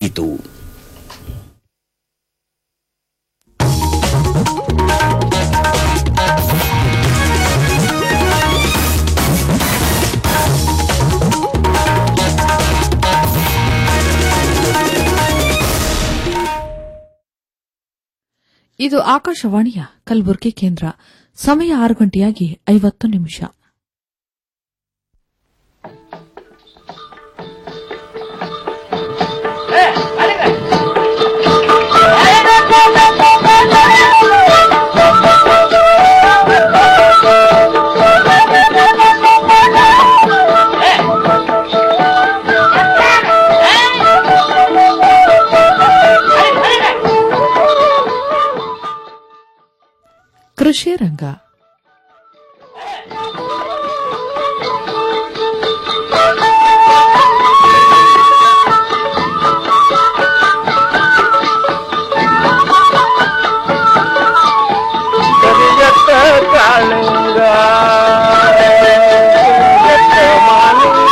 ಪ್ರಸಾರವಾಯಿತು ಇದು ಆಕಾಶವಾಣಿಯ ಕಲಬುರಗಿ ಕೇಂದ್ರ ಸಮಯ ಆರು ಗಂಟೆಯಾಗಿ ಐವತ್ತು ನಿಮಿಷ ಕೃಷಿ ರಂಗ ಕರಿಯತ್ತ ಕಾಳಿಂಗ ಕರಿಯತ್ತ ಮಾಲಿಂಗ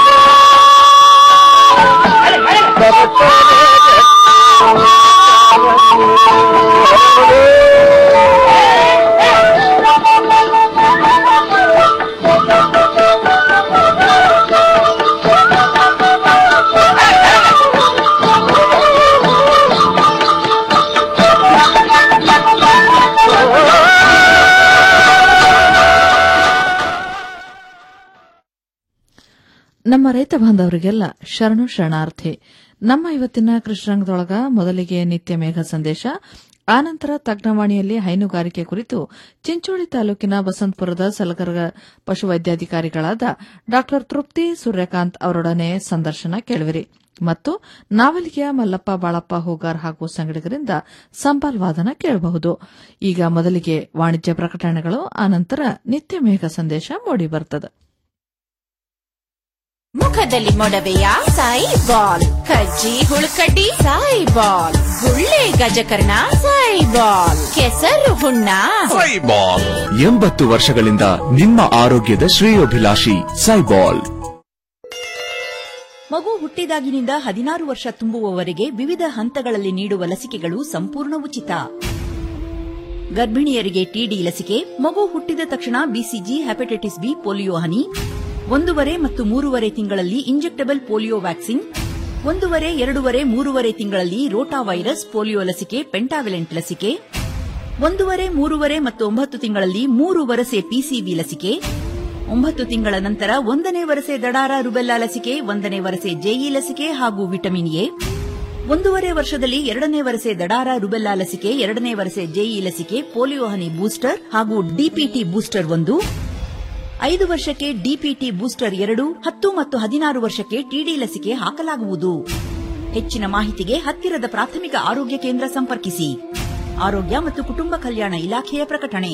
ನಮ್ಮ ರೈತ ಬಾಂಧವರಿಗೆಲ್ಲ ಶರಣು ಶರಣಾರ್ಥಿ ನಮ್ಮ ಇವತ್ತಿನ ಕೃಷ್ಣರಂಗದೊಳಗ ಮೊದಲಿಗೆ ನಿತ್ಯ ಮೇಘ ಸಂದೇಶ ಆನಂತರ ತಜ್ಞವಾಣಿಯಲ್ಲಿ ಹೈನುಗಾರಿಕೆ ಕುರಿತು ಚಿಂಚೋಳಿ ತಾಲೂಕಿನ ಬಸಂತಪುರದ ಸಲಕರ ಪಶುವೈದ್ಯಾಧಿಕಾರಿಗಳಾದ ಡಾ ತೃಪ್ತಿ ಸೂರ್ಯಕಾಂತ್ ಅವರೊಡನೆ ಸಂದರ್ಶನ ಕೇಳುವಿರಿ ಮತ್ತು ನಾವಲಿಗೆಯ ಮಲ್ಲಪ್ಪ ಬಾಳಪ್ಪ ಹೂಗಾರ್ ಹಾಗೂ ಸಂಗಡಿಗರಿಂದ ಸಂಬಾಲ್ ವಾದನ ಕೇಳಬಹುದು ಈಗ ಮೊದಲಿಗೆ ವಾಣಿಜ್ಯ ಪ್ರಕಟಣೆಗಳು ಆನಂತರ ನಿತ್ಯ ಮೇಘ ಸಂದೇಶ ಮೂಡಿಬರುತ್ತದೆ ಮುಖದಲ್ಲಿ ಮೊಡವೆಯ ಸಾಯಿ ಬಾಲ್ ಕಜ್ಜಿ ಹುಳುಕಡ್ಡಿ ಸಾಯಿ ಬಾಲ್ ಗುಳ್ಳೆ ಗಜಕರ್ಣ ಸಾಯಿ ಬಾಲ್ ಕೆಸರು ಹುಣ್ಣ ಸೈಬಾಲ್ ಎಂಬತ್ತು ವರ್ಷಗಳಿಂದ ನಿಮ್ಮ ಆರೋಗ್ಯದ ಶ್ರೇಯೋಭಿಲಾಷಿ ಸೈಬಾಲ್ ಮಗು ಹುಟ್ಟಿದಾಗಿನಿಂದ ಹದಿನಾರು ವರ್ಷ ತುಂಬುವವರೆಗೆ ವಿವಿಧ ಹಂತಗಳಲ್ಲಿ ನೀಡುವ ಲಸಿಕೆಗಳು ಸಂಪೂರ್ಣ ಉಚಿತ ಗರ್ಭಿಣಿಯರಿಗೆ ಟಿಡಿ ಲಸಿಕೆ ಮಗು ಹುಟ್ಟಿದ ತಕ್ಷಣ ಬಿಸಿಜಿ ಹೆಪಟೈಟಿಸ್ ಬಿ ಪೋಲಿಯೋ ಹನಿ ಒಂದೂವರೆ ಮತ್ತು ಮೂರುವರೆ ತಿಂಗಳಲ್ಲಿ ಇಂಜೆಕ್ಟಬಲ್ ಪೋಲಿಯೋ ವ್ಯಾಕ್ಸಿನ್ ಒಂದೂವರೆ ಎರಡೂವರೆ ಮೂರುವರೆ ತಿಂಗಳಲ್ಲಿ ರೋಟಾ ವೈರಸ್ ಪೋಲಿಯೋ ಲಸಿಕೆ ಪೆಂಟಾವಿಲೆಂಟ್ ಲಸಿಕೆ ಒಂದೂವರೆ ಮೂರುವರೆ ಮತ್ತು ಒಂಬತ್ತು ತಿಂಗಳಲ್ಲಿ ಮೂರು ವರಸೆ ಪಿಸಿಬಿ ಲಸಿಕೆ ಒಂಬತ್ತು ತಿಂಗಳ ನಂತರ ಒಂದನೇ ವರಸೆ ದಡಾರ ರುಬೆಲ್ಲಾ ಲಸಿಕೆ ಒಂದನೇ ವರಸೆ ಜೆಇ ಲಸಿಕೆ ಹಾಗೂ ವಿಟಮಿನ್ ಎ ಒಂದೂವರೆ ವರ್ಷದಲ್ಲಿ ಎರಡನೇ ವರಸೆ ದಡಾರ ರುಬೆಲ್ಲಾ ಲಸಿಕೆ ಎರಡನೇ ವರಸೆ ಜೆಇ ಲಸಿಕೆ ಪೋಲಿಯೋ ಹನಿ ಬೂಸ್ಟರ್ ಹಾಗೂ ಡಿಪಿಟಿ ಬೂಸ್ಟರ್ ಒಂದು ಐದು ವರ್ಷಕ್ಕೆ ಡಿಪಿಟಿ ಬೂಸ್ಟರ್ ಎರಡು ಹತ್ತು ಮತ್ತು ಹದಿನಾರು ವರ್ಷಕ್ಕೆ ಟಿಡಿ ಲಸಿಕೆ ಹಾಕಲಾಗುವುದು ಹೆಚ್ಚಿನ ಮಾಹಿತಿಗೆ ಹತ್ತಿರದ ಪ್ರಾಥಮಿಕ ಆರೋಗ್ಯ ಕೇಂದ್ರ ಸಂಪರ್ಕಿಸಿ ಆರೋಗ್ಯ ಮತ್ತು ಕುಟುಂಬ ಕಲ್ಯಾಣ ಇಲಾಖೆಯ ಪ್ರಕಟಣೆ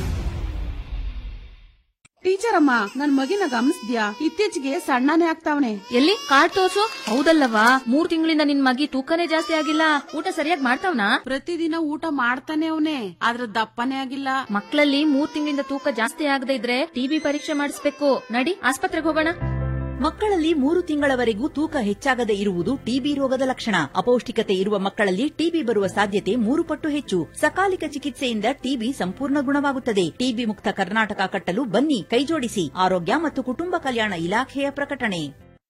ಟೀಚರ್ ಅಮ್ಮ ನನ್ ಮಗಿನ ಗಮನಿಸ್ದ್ಯಾ ಇತ್ತೀಚೆಗೆ ಸಣ್ಣನೇ ಆಗ್ತಾವನೆ ಎಲ್ಲಿ ಕಾರ್ಡ್ ತೋರ್ಸು ಹೌದಲ್ಲವಾ ಮೂರ್ ತಿಂಗಳಿಂದ ನಿನ್ ಮಗಿ ತೂಕನೇ ಜಾಸ್ತಿ ಆಗಿಲ್ಲ ಊಟ ಸರಿಯಾಗಿ ಮಾಡ್ತಾವ್ನಾ ಪ್ರತಿದಿನ ಊಟ ಮಾಡ್ತಾನೆ ಅವನೇ ಆದ್ರ ದಪ್ಪನೇ ಆಗಿಲ್ಲ ಮಕ್ಕಳಲ್ಲಿ ಮೂರ್ ತಿಂಗಳಿಂದ ತೂಕ ಜಾಸ್ತಿ ಆಗದೆ ಇದ್ರೆ ಟಿಬಿ ಪರೀಕ್ಷೆ ಮಾಡಿಸ್ಬೇಕು ನಡಿ ಆಸ್ಪತ್ರೆಗೆ ಹೋಗೋಣ ಮಕ್ಕಳಲ್ಲಿ ಮೂರು ತಿಂಗಳವರೆಗೂ ತೂಕ ಹೆಚ್ಚಾಗದೆ ಇರುವುದು ಟಿಬಿ ರೋಗದ ಲಕ್ಷಣ ಅಪೌಷ್ಟಿಕತೆ ಇರುವ ಮಕ್ಕಳಲ್ಲಿ ಟಿಬಿ ಬರುವ ಸಾಧ್ಯತೆ ಮೂರು ಪಟ್ಟು ಹೆಚ್ಚು ಸಕಾಲಿಕ ಚಿಕಿತ್ಸೆಯಿಂದ ಟಿಬಿ ಸಂಪೂರ್ಣ ಗುಣವಾಗುತ್ತದೆ ಟಿಬಿ ಮುಕ್ತ ಕರ್ನಾಟಕ ಕಟ್ಟಲು ಬನ್ನಿ ಕೈಜೋಡಿಸಿ ಆರೋಗ್ಯ ಮತ್ತು ಕುಟುಂಬ ಕಲ್ಯಾಣ ಇಲಾಖೆಯ ಪ್ರಕಟಣೆ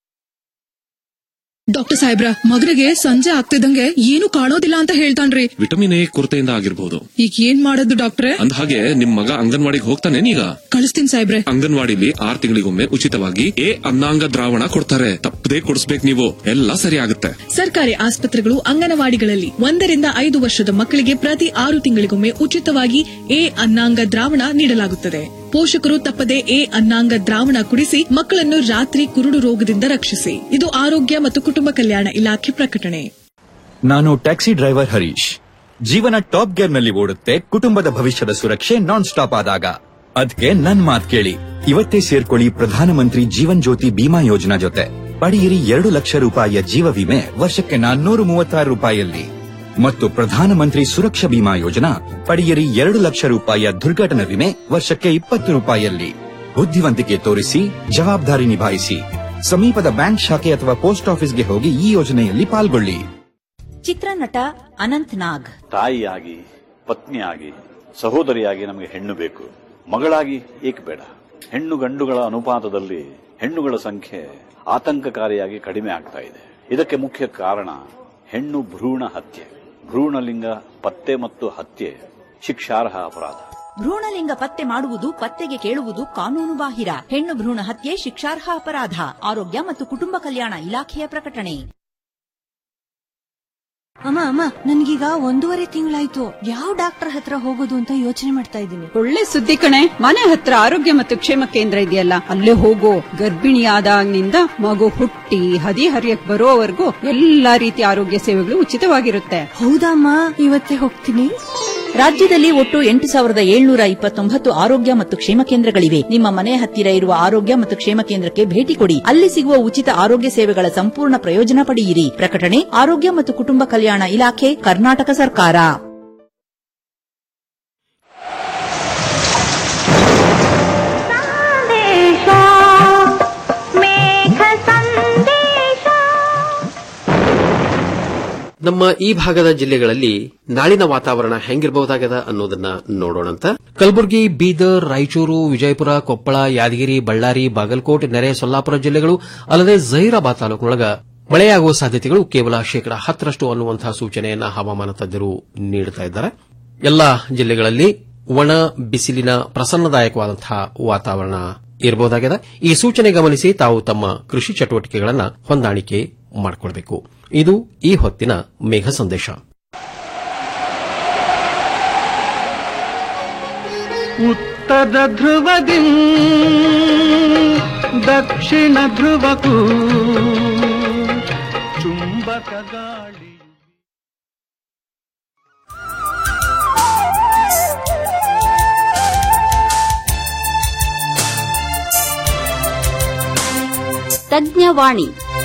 ಡಾಕ್ಟರ್ ಸಾಹೇಬ್ರ ಮಗನಿಗೆ ಸಂಜೆ ಆಗ್ತಿದಂಗೆ ಏನು ಕಾಣೋದಿಲ್ಲ ಅಂತ ಹೇಳ್ತಾನ್ರಿ ವಿಟಮಿನ್ ಎ ಕೊರತೆಯಿಂದ ಆಗಿರ್ಬೋದು ಈಗ ಏನ್ ಮಾಡೋದು ಡಾಕ್ಟ್ರೆ ಅಂದ ಹಾಗೆ ನಿಮ್ ಮಗ ಅಂಗನವಾಡಿಗೆ ಹೋಗ್ತಾನೇನೀಗ ಕಳಿಸ್ತೀನಿ ಸಾಹೇಬ್ರೆ ಅಂಗನವಾಡಿಲಿ ಆರ್ ತಿಂಗಳಿಗೊಮ್ಮೆ ಉಚಿತವಾಗಿ ಎ ಅನ್ನಾಂಗ ದ್ರಾವಣ ಕೊಡ್ತಾರೆ ತಪ್ಪದೇ ಕೊಡಿಸ್ಬೇಕು ನೀವು ಎಲ್ಲ ಸರಿ ಆಗುತ್ತೆ ಸರ್ಕಾರಿ ಆಸ್ಪತ್ರೆಗಳು ಅಂಗನವಾಡಿಗಳಲ್ಲಿ ಒಂದರಿಂದ ಐದು ವರ್ಷದ ಮಕ್ಕಳಿಗೆ ಪ್ರತಿ ಆರು ತಿಂಗಳಿಗೊಮ್ಮೆ ಉಚಿತವಾಗಿ ಎ ಅನ್ನಾಂಗ ದ್ರಾವಣ ನೀಡಲಾಗುತ್ತದೆ ಪೋಷಕರು ತಪ್ಪದೆ ಎ ಅನ್ನಾಂಗ ದ್ರಾವಣ ಕುಡಿಸಿ ಮಕ್ಕಳನ್ನು ರಾತ್ರಿ ಕುರುಡು ರೋಗದಿಂದ ರಕ್ಷಿಸಿ ಇದು ಆರೋಗ್ಯ ಮತ್ತು ಕುಟುಂಬ ಕಲ್ಯಾಣ ಇಲಾಖೆ ಪ್ರಕಟಣೆ ನಾನು ಟ್ಯಾಕ್ಸಿ ಡ್ರೈವರ್ ಹರೀಶ್ ಜೀವನ ಟಾಪ್ ಗೇರ್ ನಲ್ಲಿ ಓಡುತ್ತೆ ಕುಟುಂಬದ ಭವಿಷ್ಯದ ಸುರಕ್ಷೆ ನಾನ್ ಸ್ಟಾಪ್ ಆದಾಗ ಅದ್ಕೆ ನನ್ ಮಾತ್ ಕೇಳಿ ಇವತ್ತೇ ಸೇರ್ಕೊಳ್ಳಿ ಪ್ರಧಾನಮಂತ್ರಿ ಜೀವನ್ ಜ್ಯೋತಿ ಬಿಮಾ ಯೋಜನಾ ಜೊತೆ ಪಡೆಯಿರಿ ಎರಡು ಲಕ್ಷ ರೂಪಾಯಿಯ ಜೀವ ವಿಮೆ ವರ್ಷಕ್ಕೆ ನಾನ್ನೂರು ಮೂವತ್ತಾರು ರೂಪಾಯಿಯಲ್ಲಿ ಮತ್ತು ಪ್ರಧಾನಮಂತ್ರಿ ಸುರಕ್ಷಾ ಬಿಮಾ ಯೋಜನಾ ಪಡೆಯಿರಿ ಎರಡು ಲಕ್ಷ ರೂಪಾಯಿಯ ದುರ್ಘಟನಾ ವಿಮೆ ವರ್ಷಕ್ಕೆ ಇಪ್ಪತ್ತು ರೂಪಾಯಿಯಲ್ಲಿ ಬುದ್ಧಿವಂತಿಕೆ ತೋರಿಸಿ ಜವಾಬ್ದಾರಿ ನಿಭಾಯಿಸಿ ಸಮೀಪದ ಬ್ಯಾಂಕ್ ಶಾಖೆ ಅಥವಾ ಪೋಸ್ಟ್ ಆಫೀಸ್ಗೆ ಹೋಗಿ ಈ ಯೋಜನೆಯಲ್ಲಿ ಪಾಲ್ಗೊಳ್ಳಿ ಚಿತ್ರನಟ ಅನಂತ್ ನಾಗ್ ತಾಯಿಯಾಗಿ ಪತ್ನಿಯಾಗಿ ಸಹೋದರಿಯಾಗಿ ನಮಗೆ ಹೆಣ್ಣು ಬೇಕು ಮಗಳಾಗಿ ಏಕೆ ಬೇಡ ಹೆಣ್ಣು ಗಂಡುಗಳ ಅನುಪಾತದಲ್ಲಿ ಹೆಣ್ಣುಗಳ ಸಂಖ್ಯೆ ಆತಂಕಕಾರಿಯಾಗಿ ಕಡಿಮೆ ಆಗ್ತಾ ಇದೆ ಇದಕ್ಕೆ ಮುಖ್ಯ ಕಾರಣ ಹೆಣ್ಣು ಭ್ರೂಣ ಹತ್ಯೆ ಭ್ರೂಣಲಿಂಗ ಪತ್ತೆ ಮತ್ತು ಹತ್ಯೆ ಶಿಕ್ಷಾರ್ಹ ಅಪರಾಧ ಭ್ರೂಣಲಿಂಗ ಪತ್ತೆ ಮಾಡುವುದು ಪತ್ತೆಗೆ ಕೇಳುವುದು ಕಾನೂನು ಬಾಹಿರ ಹೆಣ್ಣು ಭ್ರೂಣ ಹತ್ಯೆ ಶಿಕ್ಷಾರ್ಹ ಅಪರಾಧ ಆರೋಗ್ಯ ಮತ್ತು ಕುಟುಂಬ ಕಲ್ಯಾಣ ಇಲಾಖೆಯ ಪ್ರಕಟಣೆ ಅಮ್ಮ ಅಮ್ಮ ನನ್ಗೀಗ ಒಂದೂವರೆ ತಿಂಗಳಾಯ್ತು ಯಾವ ಡಾಕ್ಟರ್ ಹತ್ರ ಹೋಗೋದು ಅಂತ ಯೋಚನೆ ಮಾಡ್ತಾ ಇದ್ದೀನಿ ಒಳ್ಳೆ ಸುದ್ದಿ ಕಣೆ ಮನೆ ಹತ್ರ ಆರೋಗ್ಯ ಮತ್ತು ಕ್ಷೇಮ ಕೇಂದ್ರ ಇದೆಯಲ್ಲ ಅಲ್ಲೇ ಹೋಗೋ ಗರ್ಭಿಣಿಯಾದಾಗಿನಿಂದ ಮಗು ಹುಟ್ಟಿ ಹದಿ ಹರಿಯಕ್ ಬರೋವರೆಗೂ ಎಲ್ಲಾ ರೀತಿಯ ಆರೋಗ್ಯ ಸೇವೆಗಳು ಉಚಿತವಾಗಿರುತ್ತೆ ಹೌದಮ್ಮ ಇವತ್ತೇ ಹೋಗ್ತೀನಿ ರಾಜ್ಯದಲ್ಲಿ ಒಟ್ಟು ಎಂಟು ಸಾವಿರದ ಏಳ್ನೂರ ಇಪ್ಪತ್ತೊಂಬತ್ತು ಆರೋಗ್ಯ ಮತ್ತು ಕ್ಷೇಮ ಕೇಂದ್ರಗಳಿವೆ ನಿಮ್ಮ ಮನೆ ಹತ್ತಿರ ಇರುವ ಆರೋಗ್ಯ ಮತ್ತು ಕ್ಷೇಮ ಕೇಂದ್ರಕ್ಕೆ ಭೇಟಿ ಕೊಡಿ ಅಲ್ಲಿ ಸಿಗುವ ಉಚಿತ ಆರೋಗ್ಯ ಸೇವೆಗಳ ಸಂಪೂರ್ಣ ಪ್ರಯೋಜನ ಪಡೆಯಿರಿ ಪ್ರಕಟಣೆ ಆರೋಗ್ಯ ಮತ್ತು ಕುಟುಂಬ ಕಲ್ಯಾಣ ಇಲಾಖೆ ಕರ್ನಾಟಕ ಸರ್ಕಾರ ನಮ್ಮ ಈ ಭಾಗದ ಜಿಲ್ಲೆಗಳಲ್ಲಿ ನಾಳಿನ ವಾತಾವರಣ ಹೆಂಗಿರಬಹುದಾಗದ ಅನ್ನೋದನ್ನ ನೋಡೋಣಂತ ಕಲಬುರಗಿ ಬೀದರ್ ರಾಯಚೂರು ವಿಜಯಪುರ ಕೊಪ್ಪಳ ಯಾದಗಿರಿ ಬಳ್ಳಾರಿ ಬಾಗಲಕೋಟೆ ನೆರೆ ಸೊಲ್ಲಾಪುರ ಜಿಲ್ಲೆಗಳು ಅಲ್ಲದೆ ಜಹೀರಾಬಾದ್ ತಾಲೂಕಿನೊಳಗ ಮಳೆಯಾಗುವ ಸಾಧ್ಯತೆಗಳು ಕೇವಲ ಶೇಕಡಾ ಹತ್ತರಷ್ಟು ಅನ್ನುವಂತಹ ಸೂಚನೆಯನ್ನ ಹವಾಮಾನ ತಜ್ಞರು ನೀಡುತ್ತಾ ಇದ್ದಾರೆ ಎಲ್ಲಾ ಜಿಲ್ಲೆಗಳಲ್ಲಿ ಒಣ ಬಿಸಿಲಿನ ಪ್ರಸನ್ನದಾಯಕವಾದಂತಹ ವಾತಾವರಣ ಇರಬಹುದಾಗಿದೆ ಈ ಸೂಚನೆ ಗಮನಿಸಿ ತಾವು ತಮ್ಮ ಕೃಷಿ ಚಟುವಟಿಕೆಗಳನ್ನು ಹೊಂದಾಣಿಕೆ ಮಾಡಿಕೊಳ್ಬೇಕು ಇದು ಈ ಹೊತ್ತಿನ ಮೇಘ ಸಂದೇಶ ಉತ್ತರ ಧ್ರುವದಿ ದಕ್ಷಿಣ ಧ್ರುವಕ್ಕೂ ಚುಂಬಕ ಗಾಳಿ ತಜ್ಞವಾಣಿ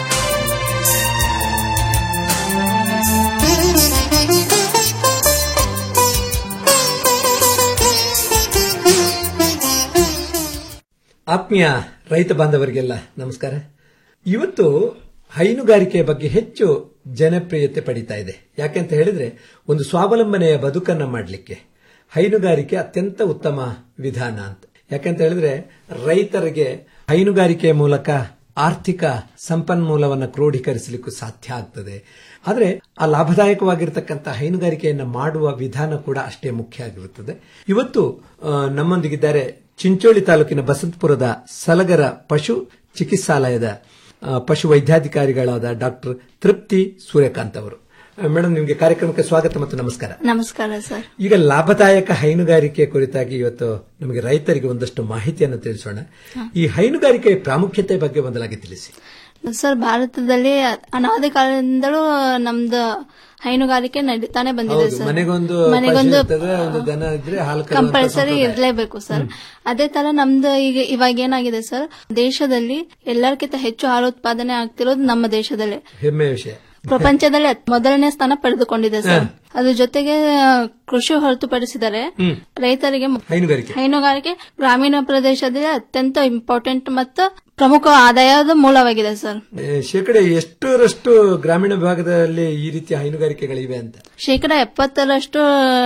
ಆತ್ಮೀಯ ರೈತ ಬಾಂಧವರಿಗೆಲ್ಲ ನಮಸ್ಕಾರ ಇವತ್ತು ಹೈನುಗಾರಿಕೆಯ ಬಗ್ಗೆ ಹೆಚ್ಚು ಜನಪ್ರಿಯತೆ ಪಡಿತಾ ಇದೆ ಯಾಕೆಂತ ಹೇಳಿದ್ರೆ ಒಂದು ಸ್ವಾವಲಂಬನೆಯ ಬದುಕನ್ನ ಮಾಡಲಿಕ್ಕೆ ಹೈನುಗಾರಿಕೆ ಅತ್ಯಂತ ಉತ್ತಮ ವಿಧಾನ ಅಂತ ಯಾಕೆಂತ ಹೇಳಿದ್ರೆ ರೈತರಿಗೆ ಹೈನುಗಾರಿಕೆಯ ಮೂಲಕ ಆರ್ಥಿಕ ಸಂಪನ್ಮೂಲವನ್ನು ಕ್ರೋಢೀಕರಿಸಲಿಕ್ಕೂ ಸಾಧ್ಯ ಆಗ್ತದೆ ಆದರೆ ಆ ಲಾಭದಾಯಕವಾಗಿರ್ತಕ್ಕಂಥ ಹೈನುಗಾರಿಕೆಯನ್ನು ಮಾಡುವ ವಿಧಾನ ಕೂಡ ಅಷ್ಟೇ ಮುಖ್ಯ ಆಗಿರುತ್ತದೆ ಇವತ್ತು ಆ, ನಮ್ಮೊಂದಿಗಿದ್ದಾರೆ ಚಿಂಚೋಳಿ ತಾಲೂಕಿನ ಬಸಂತಪುರದ ಸಲಗರ ಪಶು ಚಿಕಿತ್ಸಾಲಯದ ಆ, ಪಶು ವೈದ್ಯಾಧಿಕಾರಿಗಳಾದ ಡಾಕ್ಟರ್ ತೃಪ್ತಿ ಸೂರ್ಯಕಾಂತ್ ಅವರು ಆ, ಮೇಡಮ್ ನಿಮಗೆ ಕಾರ್ಯಕ್ರಮಕ್ಕೆ ಸ್ವಾಗತ ಮತ್ತು ನಮಸ್ಕಾರ ನಮಸ್ಕಾರ ಸರ್ ಈಗ ಲಾಭದಾಯಕ ಹೈನುಗಾರಿಕೆ ಕುರಿತಾಗಿ ಇವತ್ತು ನಮಗೆ ರೈತರಿಗೆ ಒಂದಷ್ಟು ಮಾಹಿತಿಯನ್ನು ತಿಳಿಸೋಣ ಈ ಹೈನುಗಾರಿಕೆಯ ಪ್ರಾಮುಖ್ಯತೆ ಬಗ್ಗೆ ಒಂದಲಾಗಿ ತಿಳಿಸಿ ಸರ್ ಭಾರತದಲ್ಲಿ ಅನಾದಿ ಕಾಲದಿಂದಲೂ ನಮ್ದು ಹೈನುಗಾರಿಕೆ ನಡೀತಾನೆ ಬಂದಿದೆ ಹೌದು ಸರ್ ಮನೆಗೊಂದು ಮನೆಗೊಂದು ಪಶು ಇರ್ತದೆ, ಒಂದು ದನ ಇದ್ರೆ ಹಾಲು ಕರೆಯುವಂತ ಕಂಪಲ್ಸರಿ ಸಂಪ್ರದಾಯ. ಇರಲೇಬೇಕು ಸರ್ ಅದೇ ತರ ನಮ್ದು ಈಗ ಇವಾಗ ಏನಾಗಿದೆ ಸರ್ ದೇಶದಲ್ಲಿ ಎಲ್ಲರಿಗಿಂತ ಹೆಚ್ಚು ಹಾಲು ಉತ್ಪಾದನೆ ಆಗ್ತಿರೋದು ನಮ್ಮ ದೇಶದಲ್ಲೇ ಹೆಮ್ಮೆಯ ವಿಷಯ ಪ್ರಪಂಚದಲ್ಲಿ ಅತ್- ಮೊದಲನೇ ಸ್ಥಾನ ಪಡೆದುಕೊಂಡಿದೆ ಸರ್ ಅದ್ರ ಜೊತೆಗೆ ಆ, ಕೃಷಿ ಹೊರತುಪಡಿಸಿದರೆ ಹ್ಮ್. ರೈತರಿಗೆ ಹೈನುಗಾರಿಕೆ ಹೈನುಗಾರಿಕೆ ಗ್ರಾಮೀಣ ಪ್ರದೇಶದಲ್ಲಿ ಅತ್ಯಂತ ಇಂಪಾರ್ಟೆಂಟ್ ಮತ್ತು ಪ್ರಮುಖ ಆದಾಯದ ಮೂಲವಾಗಿದೆ ಸರ್ ಏ, ಶೇಕಡ ಎಷ್ಟರಷ್ಟು ಗ್ರಾಮೀಣ ಭಾಗದಲ್ಲಿ ಈ ರೀತಿಯ ಹೈನುಗಾರಿಕೆಗಳಿವೆ ಅಂತ ಶೇಕಡ ಎಪ್ಪತ್ತರಷ್ಟು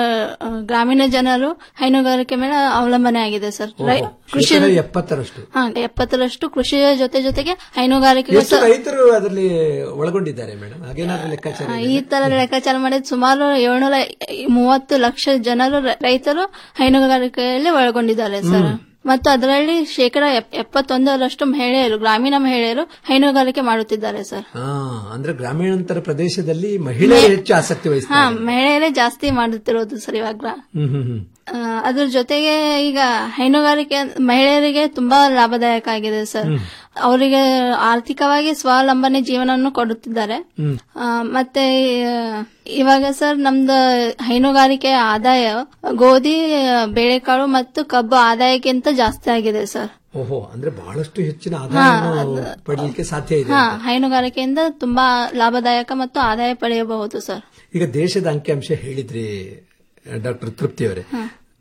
ಆ, ಗ್ರಾಮೀಣ ಜನರು ಹೈನುಗಾರಿಕೆ ಮೇಲೆ ಅವಲಂಬನೆ ಆಗಿದೆ ಸರ್ ರೈ- ಕೃಷಿ ಶೇಕಡ ಎಪ್ಪತ್ತರಷ್ಟು ಹಾ ಎಪ್ಪತ್ತರಷ್ಟು ಕೃಷಿಯ ಜೊತೆ ಜೊತೆಗೆ ಹೈನುಗಾರಿಕೆ ಎಷ್ಟು ರೈತರು ಅದರಲ್ಲಿ ಒಳಗೊಂಡಿದ್ದಾರೆ ಮೇಡಮ್ ಹಾಗೇನಾದ್ರೂ ಲೆಕ್ಕಾಚಾರ ಈ ತರ ಲೆಕ್ಕಾಚಾರ ಮಾಡಿದ ಸುಮಾರು ಏಳ್ನೂರ ಮೂವತ್ತು ಲಕ್ಷ ಜನರು ರ- ರೈತರು ಹೈನುಗಾರಿಕೆಯಲ್ಲಿ ಒಳಗೊಂಡಿದ್ದಾರೆ ಸರ್ ಮತ್ತು ಅದರಲ್ಲಿ ಶೇಕಡ ಎಪ್- ಎಪ್ಪತ್ತೊಂದರಷ್ಟು ಮಹಿಳೆಯರು ಗ್ರಾಮೀಣ ಮಹಿಳೆಯರು ಹೈನುಗಾರಿಕೆ ಮಾಡುತ್ತಿದ್ದಾರೆ ಸರ್ ಹಾ ಅಂದ್ರೆ ಗ್ರಾಮೀಣಾಂತರ ಪ್ರದೇಶದಲ್ಲಿ ಮಹಿಳೆಯರು ಹೆಚ್ಚು ಆಸಕ್ತಿ ಹಾ ವಹಿಸ್ತಾರೆ ಮಹಿಳೆಯರೇ ಜಾಸ್ತಿ ಮಾಡುತ್ತಿರೋದು ಸರ್ ಇವಾಗ ಹ್ಮ್ ಹ್ಮ್ ಹ್ಮ್ ಆ, ಅದ್ರ ಜೊತೆಗೆ ಈಗ ಹೈನುಗಾರಿಕೆ ಮಹಿಳೆಯರಿಗೆ ತುಂಬಾ ಲಾಭದಾಯಕ ಆಗಿದೆ ಸರ್ ಅವರಿಗೆ ಆರ್ಥಿಕವಾಗಿ ಸ್ವಾವಲಂಬನೆ ಜೀವನವನ್ನು ಕೊಡುತ್ತಿದ್ದಾರೆ ಹ್ಮ್ ಆ, ಮತ್ತೆ ಆ, ಇವಾಗ ಸರ್ ನಮ್ದು ಹೈನುಗಾರಿಕೆ ಆದಾಯ ಗೋಧಿ ಬೇಳೆಕಾಳು ಮತ್ತು ಕಬ್ಬು ಆದಾಯಕ್ಕಿಂತ ಜಾಸ್ತಿ ಆಗಿದೆ ಸರ್ ಓಹೋ ಅಂದ್ರೆ ಬಹಳಷ್ಟು ಹೆಚ್ಚಿನ ಆದಾಯವನ್ನು ಪಡಲಿಕ್ಕೆ ಸಾಧ್ಯ ಇದೆ ಹಾ ಹೈನುಗಾರಿಕೆಯಿಂದ ತುಂಬಾ ಲಾಭದಾಯಕ ಮತ್ತು ಆದಾಯ ಪಡೆಯಬಹುದು ಸರ್ ಈಗ ದೇಶದ ಅಂಕಿಅಂಶ ಹೇಳಿದ್ರಿ ಡಾಕ್ಟರ್ ತೃಪ್ತಿ ಅವರೇ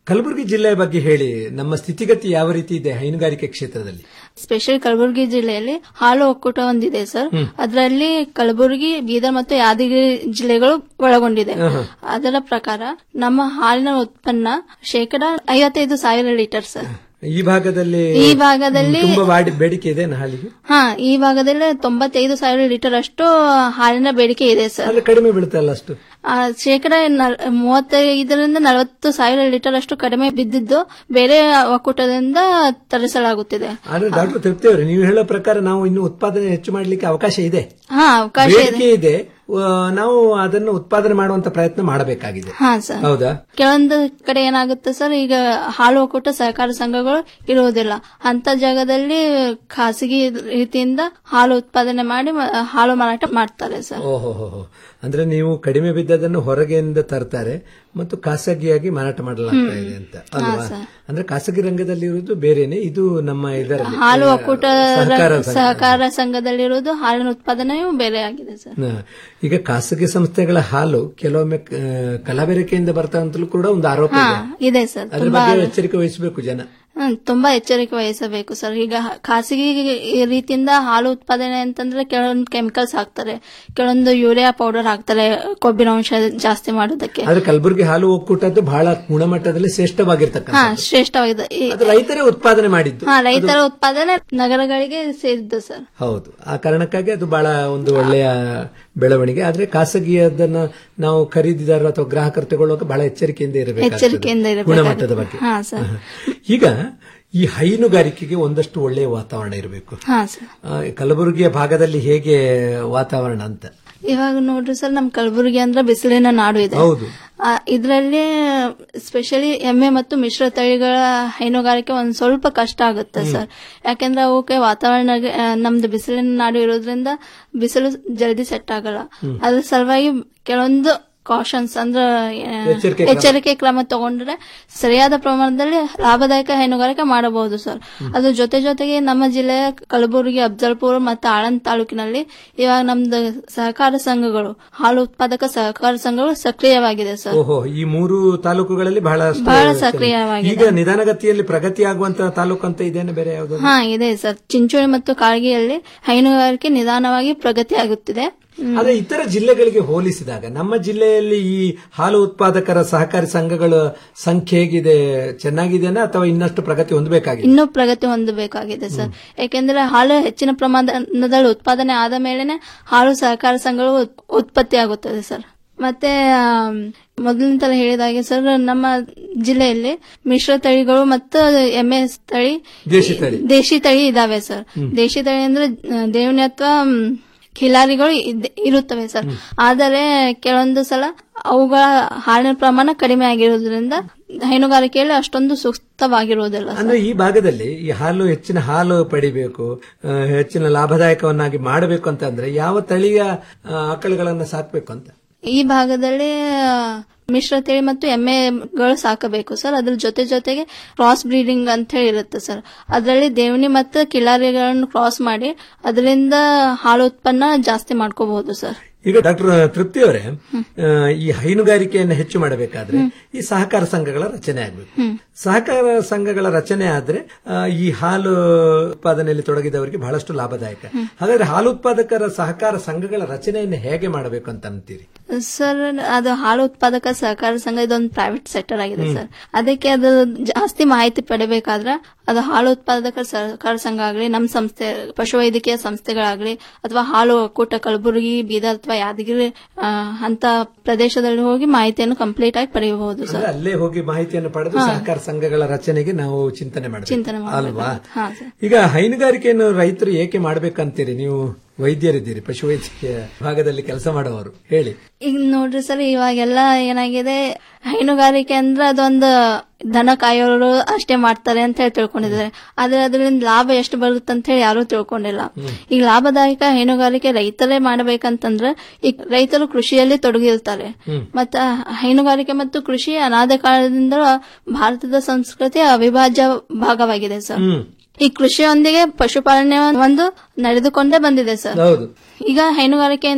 ಕಲಬುರಗಿ ಜಿಲ್ಲೆಯ ಬಗ್ಗೆ ಹೇಳಿ ನಮ್ಮ ಸ್ಥಿತಿಗತಿ ಯಾವ ರೀತಿ ಇದೆ ಹೈನುಗಾರಿಕೆ ಕ್ಷೇತ್ರದಲ್ಲಿ ಸ್ಪೆಷಲ್ ಕಲಬುರಗಿ ಜಿಲ್ಲೆಯಲ್ಲಿ ಹಾಲು ಒಕ್ಕೂಟ ಒಂದಿದೆ ಸರ್ ಅದರಲ್ಲಿ ಕಲಬುರಗಿ ಬೀದರ್ ಮತ್ತು ಯಾದಗಿರಿ ಜಿಲ್ಲೆಗಳು ಒಳಗೊಂಡಿದೆ ಆಹಾ. ಅದರ ಪ್ರಕಾರ ನಮ್ಮ ಹಾಲಿನ ಉತ್ಪನ್ನ ಶೇಕಡ ಐವತ್ತೈದು ಸಾವಿರ ಲೀಟರ್ ಸರ್ ಈ ಭಾಗದಲ್ಲಿ ಈ ಭಾಗದಲ್ಲಿ- ತುಂಬಾ ವಾಡಿ- ಬೇಡಿಕೆ ಇದೆ ಹಾಲಿಗೆ ಹಾ ಈ ಭಾಗದಲ್ಲಿ ತೊಂಬತ್ತೈದು ಸಾವಿರ ಲೀಟರ್ ಅಷ್ಟು ಹಾಲಿನ ಬೇಡಿಕೆ ಇದೆ ಸರ್ ಅಲ್ಲಿ ಕಡಿಮೆ ಬೀಳುತ್ತಲ್ಲ ಅಷ್ಟು ಆ, ಶೇಕಡ ನಲ್- ಮೂವತ್ತೈದರಿಂದ ನಲವತ್ತು ಸಾವಿರ ಲೀಟರ್ ಅಷ್ಟು ಕಡಿಮೆ ಬಿದ್ದಿದ್ದು ಬೇರೆ ಒಕ್ಕೂಟದಿಂದ ತರಿಸಲಾಗುತ್ತಿದೆ ಆದ್ರೆ ಡಾಕ್ಟರ್ ತೃಪ್ತಿ ಅವರೇ ನೀವು ಹೇಳೋ ಪ್ರಕಾರ ನಾವು ಇನ್ನು ಉತ್ಪಾದನೆ ಹೆಚ್ಚು ಮಾಡಲಿಕ್ಕೆ ಅವಕಾಶ ಇದೆ ಹಾ ಅವಕಾಶ ಇದೆ ಬೇಡಿಕೆ ಇದೆ ಆ, ನಾವು ಅದನ್ನು ಉತ್ಪಾದನೆ ಮಾಡುವಂತ ಪ್ರಯತ್ನ ಮಾಡಬೇಕಾಗಿದೆ ಹಾ ಸರ್ ಹೌದಾ ಕೆಲವೊಂದು ಕಡೆ ಏನಾಗುತ್ತೆ ಸರ್ ಈಗ ಹಾಲು ಒಕ್ಕೂಟ ಸಹಕಾರ ಸಂಘಗಳು ಇರುವುದಿಲ್ಲ ಅಂತ ಜಾಗದಲ್ಲಿ ಖಾಸಗಿ ರೀತಿಯಿಂದ ಹಾಲು ಉತ್ಪಾದನೆ ಮಾಡಿ ಮ- ಹಾಲು ಮಾರಾಟ ಮಾಡ್ತಾರೆ ಸರ್ ಓಹೋ ಅಂದ್ರೆ ನೀವು ಕಡಿಮೆ ಬಿದ್ದದನ್ನು ಹೊರಗೆಯಿಂದ ತರ್ತಾರೆ ಮತ್ತು ಖಾಸಗಿಯಾಗಿ ಮಾರಾಟ ಮಾಡಲಾಗ್ತಾ ಇದೆ ಅಂತ ಅಲ್ವಾ ಸರ್. ಅಂದ್ರೆ ಖಾಸಗಿ ರಂಗದಲ್ಲಿ ಇರುವುದು ಬೇರೆನೆ ಇದು ನಮ್ಮ ಇದರಲ್ಲಿ ಹಾಲು ಆ, ಒಕ್ಕೂಟ ಸಹಕಾರ ಸಂಘ. ಸಹಕಾರ ಸಂಘದಲ್ಲಿರುವುದು ಹಾಲಿನ ಉತ್ಪಾದನೆಯೂ ಬೇರೆ ಆಗಿದೆ ಸರ್ ಹ. ಈಗ ಖಾಸಗಿ ಸಂಸ್ಥೆಗಳ ಹಾಲು ಕೆಲವೊಮ್ಮೆ ಆ, ಕಲಬೆರಕೆಯಿಂದ ಬರ್ತಾ ಅಂತಲೂ ಕೂಡ ಒಂದು ಆರೋಪ ಹಾ ಇದೆ ಇದೆ ಸರ್ ಅದ್ರ ತುಂಬಾ ಬಗ್ಗೆ ಎಚ್ಚರಿಕೆ ವಹಿಸಬೇಕು ಜನ ಹ್ಮ್, ತುಂಬಾ ಎಚ್ಚರಿಕೆ ವಹಿಸಬೇಕು ಸರ್ ಈಗ ಹ- ಖಾಸಗಿ ರೀತಿಯಿಂದ ಹಾಲು ಉತ್ಪಾದನೆ ಅಂತಂದ್ರೆ ಕೆಲವೊಂದು ಕೆಮಿಕಲ್ಸ್ ಹಾಕ್ತಾರೆ ಕೆಲವೊಂದು ಯೂರಿಯಾ ಪೌಡರ್ ಹಾಕ್ತಾರೆ ಕೊಬ್ಬಿನ ಅಂಶ ಜಾಸ್ತಿ ಮಾಡೋದಕ್ಕೆ ಆದ್ರೆ ಕಲಬುರಗಿ ಹಾಲು ಒಕ್ಕೂಟದ್ದು ಬಹಳ ಗುಣಮಟ್ಟದಲ್ಲಿ ಶ್ರೇಷ್ಠವಾಗಿರ್ತಕ್ಕಂಥ ಹಾ ಶ್ರೇಷ್ಠವಾಗಿದೆ ಈ- ಅದು ರೈತರೇ ಉತ್ಪಾದನೆ ಮಾಡಿದ್ದು ಹಾ ರೈತರ ಉತ್ಪಾದನೆ ನಗರಗಳಿಗೆ ಸೇರಿದ್ದು ಸರ್ ಹೌದು ಆ ಕಾರಣಕ್ಕಾಗಿ ಅದು ಬಹಳ ಒಂದು ಒಳ್ಳೆಯ ಬೆಳವಣಿಗೆ ಆದ್ರೆ ಖಾಸಗಿಯದನ್ನ ನಾವು ಖರೀದಿದಾರರು ಅಥವಾ ಗ್ರಾಹಕರು ತಗೊಳ್ಳುವಾಗ ಬಹಳ ಎಚ್ಚರಿಕೆಯಿಂದ ಇರಬೇಕು ಎಚ್ಚರಿಕೆಯಿಂದ ಇರಬೇಕಾಗುತ್ತೆ. ಗುಣಮಟ್ಟದ ಬಗ್ಗೆ ಹಾ ಸರ್ ಈಗ ಈ ಹೈನುಗಾರಿಕೆಗೆ ಒಂದಷ್ಟು ಒಳ್ಳೆಯ ವಾತಾವರಣ ಇರಬೇಕು ಹಾ ಸರ್ ಆ, ಕಲಬುರಗಿಯ ಭಾಗದಲ್ಲಿ ಹೇಗೆ ವಾತಾವರಣ ಅಂತ ಇವಾಗ ನೋಡ್ರಿ ಸರ್ ನಮ್ ಕಲಬುರಗಿ ಅಂದ್ರೆ ಬಿಸಿಲಿನ ನಾಡು ಇದೆ ಹೌದು ಆ, ಇದ್ರಲ್ಲಿ ಸ್ಪೆಷಲಿ ಎಮ್ಮೆ ಮತ್ತು ಮಿಶ್ರ ತಳಿಗಳ ಹೈನುಗಾರಿಕೆ ಒಂದ್ ಸ್ವಲ್ಪ ಕಷ್ಟ ಆಗುತ್ತೆ ಸರ್ ಯಾಕಂದ್ರೆ ಅವಕ್ಕೆ ವಾತಾವರಣ ಆ, ನಮ್ದು ಬಿಸಿಲಿನ ನಾಡು ಇರೋದ್ರಿಂದ ಬಿಸಿಲು ಜಲ್ದಿ ಸೆಟ್ ಆಗಲ್ಲ ಹ್ಮ್. ಅದ್ರ ಸಲುವಾಗಿ ಕೆಲವೊಂದು ಕಾಷನ್ಸ್ ಅಂದ್ರೆ ಆ, ಎಚ್ಚರಿಕೆ ಕ್ರಮ. ಎಚ್ಚರಿಕೆ ಕ್ರಮ ತಗೊಂಡ್ರೆ ಸರಿಯಾದ ಪ್ರಮಾಣದಲ್ಲಿ ಲಾಭದಾಯಕ ಹೈನುಗಾರಿಕೆ ಮಾಡಬಹುದು ಸರ್ ಅದ್ರ ಜೊತೆ ಜೊತೆಗೆ ನಮ್ಮ ಜಿಲ್ಲೆಯ ಕಲಬುರಗಿ ಅಫ್ಜಲ್ಪುರ ಮತ್ತು ಆಳಂದ್ ತಾಲೂಕಿನಲ್ಲಿ ಇವಾಗ ನಮ್ದು ಸಹಕಾರ ಸಂಘಗಳು ಹಾಲು ಉತ್ಪಾದಕ ಸಹಕಾರ ಸಂಘಗಳು ಸಕ್ರಿಯವಾಗಿದೆ ಸರ್ ಓಹೋ ಈ ಮೂರು ತಾಲೂಕುಗಳಲ್ಲಿ ಬಹಳ ಬಹಳ ಸಕ್ರಿಯವಾಗಿದೆ. ಈಗ ನಿಧಾನಗತಿಯಲ್ಲಿ ಪ್ರಗತಿ ಆಗುವಂತ ತಾಲೂಕು ಅಂತ ಇದೇನೆ ಬೇರೆ ಯಾವುದು ಹಾ ಇದೆ ಸರ್ ಚಿಂಚೋಳಿ ಮತ್ತು ಕಾಳಗಿಯಲ್ಲಿ ಹೈನುಗಾರಿಕೆ ನಿಧಾನವಾಗಿ ಪ್ರಗತಿಯಾಗುತ್ತಿದೆ ಹ್ಮ್. ಆದ್ರೆ ಇತರ ಜಿಲ್ಲೆಗಳಿಗೆ ಹೋಲಿಸಿದಾಗ ನಮ್ಮ ಜಿಲ್ಲೆಯಲ್ಲಿ ಈ ಹಾಲು ಉತ್ಪಾದಕರ ಸಹಕಾರಿ ಸಂಘಗಳ ಸಂಖ್ಯೆ ಹೇಗಿದೆ ಚೆನ್ನಾಗಿದೆನಾ ಅಥವಾ ಇನ್ನಷ್ಟು ಪ್ರಗತಿ ಹೊಂದಬೇಕಾಗಿದೆ ಇನ್ನೂ ಪ್ರಗತಿ ಹೊಂದಬೇಕಾಗಿದೆ ಸರ್ ಯಾಕೆಂದ್ರೆ ಹಾಲು ಹೆಚ್ಚಿನ ಪ್ರಮಾಣದಲ್ಲಿ ಉತ್ಪಾದನೆ ಆದ ಮೇಲೆನೆ ಹಾಲು ಸಹಕಾರ ಸಂಘಗಳು ಉತ್- ಉತ್ಪತ್ತಿ ಆಗುತ್ತದೆ ಸರ್ ಮತ್ತೆ ಆಮ್, ಮೊದಲಿನ ತರ ಹೇಳಿದಾಗೆ ಸರ್ ನಮ್ಮ ಜಿಲ್ಲೆಯಲ್ಲಿ ಮಿಶ್ರ ತಳಿಗಳು ಮತ್ತು ಎಮ್ಮೆ ತಳಿ ದೇಶಿ ತಳಿ ದೇಶಿ ತಳಿ ಇದಾವೆ ಸರ್ ಹ್ಮ್. ದೇಶಿ ತಳಿ ಅಂದ್ರೆ ಆ, ದೇವನಿ ಅಥವಾ ಮ್, ಖಿಲಾರಿಗಳು ಇದ್- ಇರುತ್ತವೆ ಸರ್ ಆದರೆ ಕೆಲವೊಂದು ಸಲ ಅವುಗಳ ಹಾಲಿನ ಪ್ರಮಾಣ ಕಡಿಮೆ ಆಗಿರೋದ್ರಿಂದ ಹೈನುಗಾರಿಕೆಯಲ್ಲಿ ಅಷ್ಟೊಂದು ಸೂಕ್ತವಾಗಿರುವುದಿಲ್ಲ ಸರ್. ಅಂದ್ರೆ ಈ ಭಾಗದಲ್ಲಿ ಈ ಹಾಲು ಹೆಚ್ಚಿನ ಹಾಲು ಪಡಿಬೇಕು ಆ, ಹೆಚ್ಚಿನ ಲಾಭದಾಯಕವನ್ನಾಗಿ ಮಾಡಬೇಕು ಅಂತ ಅಂದ್ರೆ ಯಾವ ತಳಿಯ ಆ, ಆಕಳುಗಳನ್ನ ಸಾಕ್ಬೇಕು ಅಂತ ಈ ಭಾಗದಲ್ಲಿ ಆ, ಮಿಶ್ರ ತಳಿ ಮತ್ತು ಎಮ್ಮೆಗಳು ಸಾಕಬೇಕು ಸರ್ ಅದ್ರ ಜೊತೆ ಜೊತೆಗೆ ಕ್ರಾಸ್ ಬ್ರೀಡಿಂಗ್ ಅಂತ ಹೇಳಿ ಇರುತ್ತೆ ಸರ್ ಅದರಲ್ಲಿ ದೇವನಿ ಮತ್ತು ಕಿಲಾರಿಗಳನ್ನು ಕ್ರಾಸ್ ಮಾಡಿ ಅದರಿಂದ ಹಾಲು ಉತ್ಪನ್ನ ಜಾಸ್ತಿ ಮಾಡ್ಕೋಬಹುದು ಸರ್ ಈಗ ಡಾಕ್ಟರ್ ತೃಪ್ತಿ ಅವರೇ ಆ, ಈ ಹೈನುಗಾರಿಕೆಯನ್ನು ಹೆಚ್ಚು ಮಾಡಬೇಕಾದ್ರೆ ಈ ಸಹಕಾರ ಸಂಘಗಳ ರಚನೆ ಆಗಬೇಕು ಹ್ಮ್. ಸಹಕಾರ ಸಂಘಗಳ ರಚನೆ ಆದ್ರೆ ಆ, ಈ ಹಾಲು ಉತ್ಪಾದನೆಯಲ್ಲಿ ತೊಡಗಿದವರಿಗೆ ಬಹಳಷ್ಟು ಲಾಭದಾಯಕ ಹಾಗಾದ್ರೆ ಹಾಲು ಉತ್ಪಾದಕರ ಸಹಕಾರ ಸಂಘಗಳ ರಚನೆಯನ್ನು ಹೇಗೆ ಮಾಡಬೇಕು ಅಂತ ಅಂತೀರಿ ಸರ್ ಅದು ಹಾಲು ಉತ್ಪಾದಕ ಸಹಕಾರ ಸಂಘ ಇದೊಂದು ಪ್ರೈವೇಟ್ ಸೆಕ್ಟರ್ ಆಗಿದೆ ಹ್ಮ್. ಸರ್ ಅದಕ್ಕೆ ಅದು ಜಾಸ್ತಿ ಮಾಹಿತಿ ಪಡಿಬೇಕಾದ್ರೆ ಅದು ಹಾಲು ಉತ್ಪಾದಕ ಸಹಕಾರ ಸಂಘ ಆಗಲಿ ನಮ್ಮ ಸಂಸ್ಥೆ ಪಶುವೈದ್ಯಕೀಯ ಸಂಸ್ಥೆಗಳಾಗ್ಲಿ ಅಥವಾ ಹಾಲು ಒಕ್ಕೂಟ ಕಲಬುರಗಿ ಬೀದರ್ ಅಥವಾ ಯಾದಗಿರಿ ಆ, ಅಂತ ಪ್ರದೇಶದಲ್ಲಿ ಹೋಗಿ ಮಾಹಿತಿಯನ್ನು ಕಂಪ್ಲೀಟ್ ಆಗಿ ಪಡೆಯಬಹುದು ಅಂದ್ರೆ ಸರ್ ಅಲ್ಲೇ ಹೋಗಿ ಮಾಹಿತಿಯನ್ನು ಪಡೆದು ಹಾ. ಸಹಕಾರ ಸಂಘಗಳ ರಚನೆಗೆ ನಾವು ಚಿಂತನೆ ಮಾಡಬೇಕು ಚಿಂತನೆ ಅಲ್ವಾ ಮಾಡಬೇಕು ಹಾ ಸರ್ ಈಗ ಹೈನುಗಾರಿಕೆಯನ್ನು ರೈತರು ಏಕೆ ಮಾಡ್ಬೇಕಂತೀರಿ ನೀವು ವೈದ್ಯರಿದ್ದೀರಿ ಪಶುವೈದ್ಯಕೀಯ ಭಾಗದಲ್ಲಿ ಕೆಲಸ ಮಾಡುವವರು ಹೇಳಿ ಈಗ ನೋಡ್ರಿ ಸರ್ ಇವಾಗೆಲ್ಲ ಏನಾಗಿದೆ ಹೈನುಗಾರಿಕೆ ಅಂದ್ರೆ ಅದೊಂದು ದನ ಕಾಯೋರು ಅಷ್ಟೇ ಮಾಡ್ತಾರೆ ಅಂತ ಹೇಳಿ ತಿಳ್ಕೊಂಡಿದ್ದಾರೆ ಆದ್ರೆ ಅದರಿಂದ ಲಾಭ ಎಷ್ಟು ಬರುತ್ತೆ ಅಂತ ಹೇಳಿ ಯಾರು ತಿಳ್ಕೊಂಡಿಲ್ಲ ಈಗ ಲಾಭದಾಯಕ ಹೈನುಗಾರಿಕೆ ರೈತರೇ ಮಾಡಬೇಕಂತಂದ್ರೆ ಈಗ ರೈತರು ಕೃಷಿಯಲ್ಲಿ ತೊಡಗಿರ್ತಾರೆ ಮತ್ತ ಹೈನುಗಾರಿಕೆ ಮತ್ತು ಕೃಷಿ ಅನಾದಿ ಕಾಲದಿಂದ ಭಾರತದ ಸಂಸ್ಕೃತಿಯ ಅವಿಭಾಜ್ಯ ಭಾಗವಾಗಿದೆ ಸರ್ ಈ ಕೃಷಿಯೊಂದಿಗೆ ಪಶುಪಾಲನೆ ಒಂದು ನಡೆದುಕೊಂಡೇ ಬಂದಿದೆ ಸರ್ ಹೌದು ಈಗ ಹೈನುಗಾರಿಕೆಯಿಂದ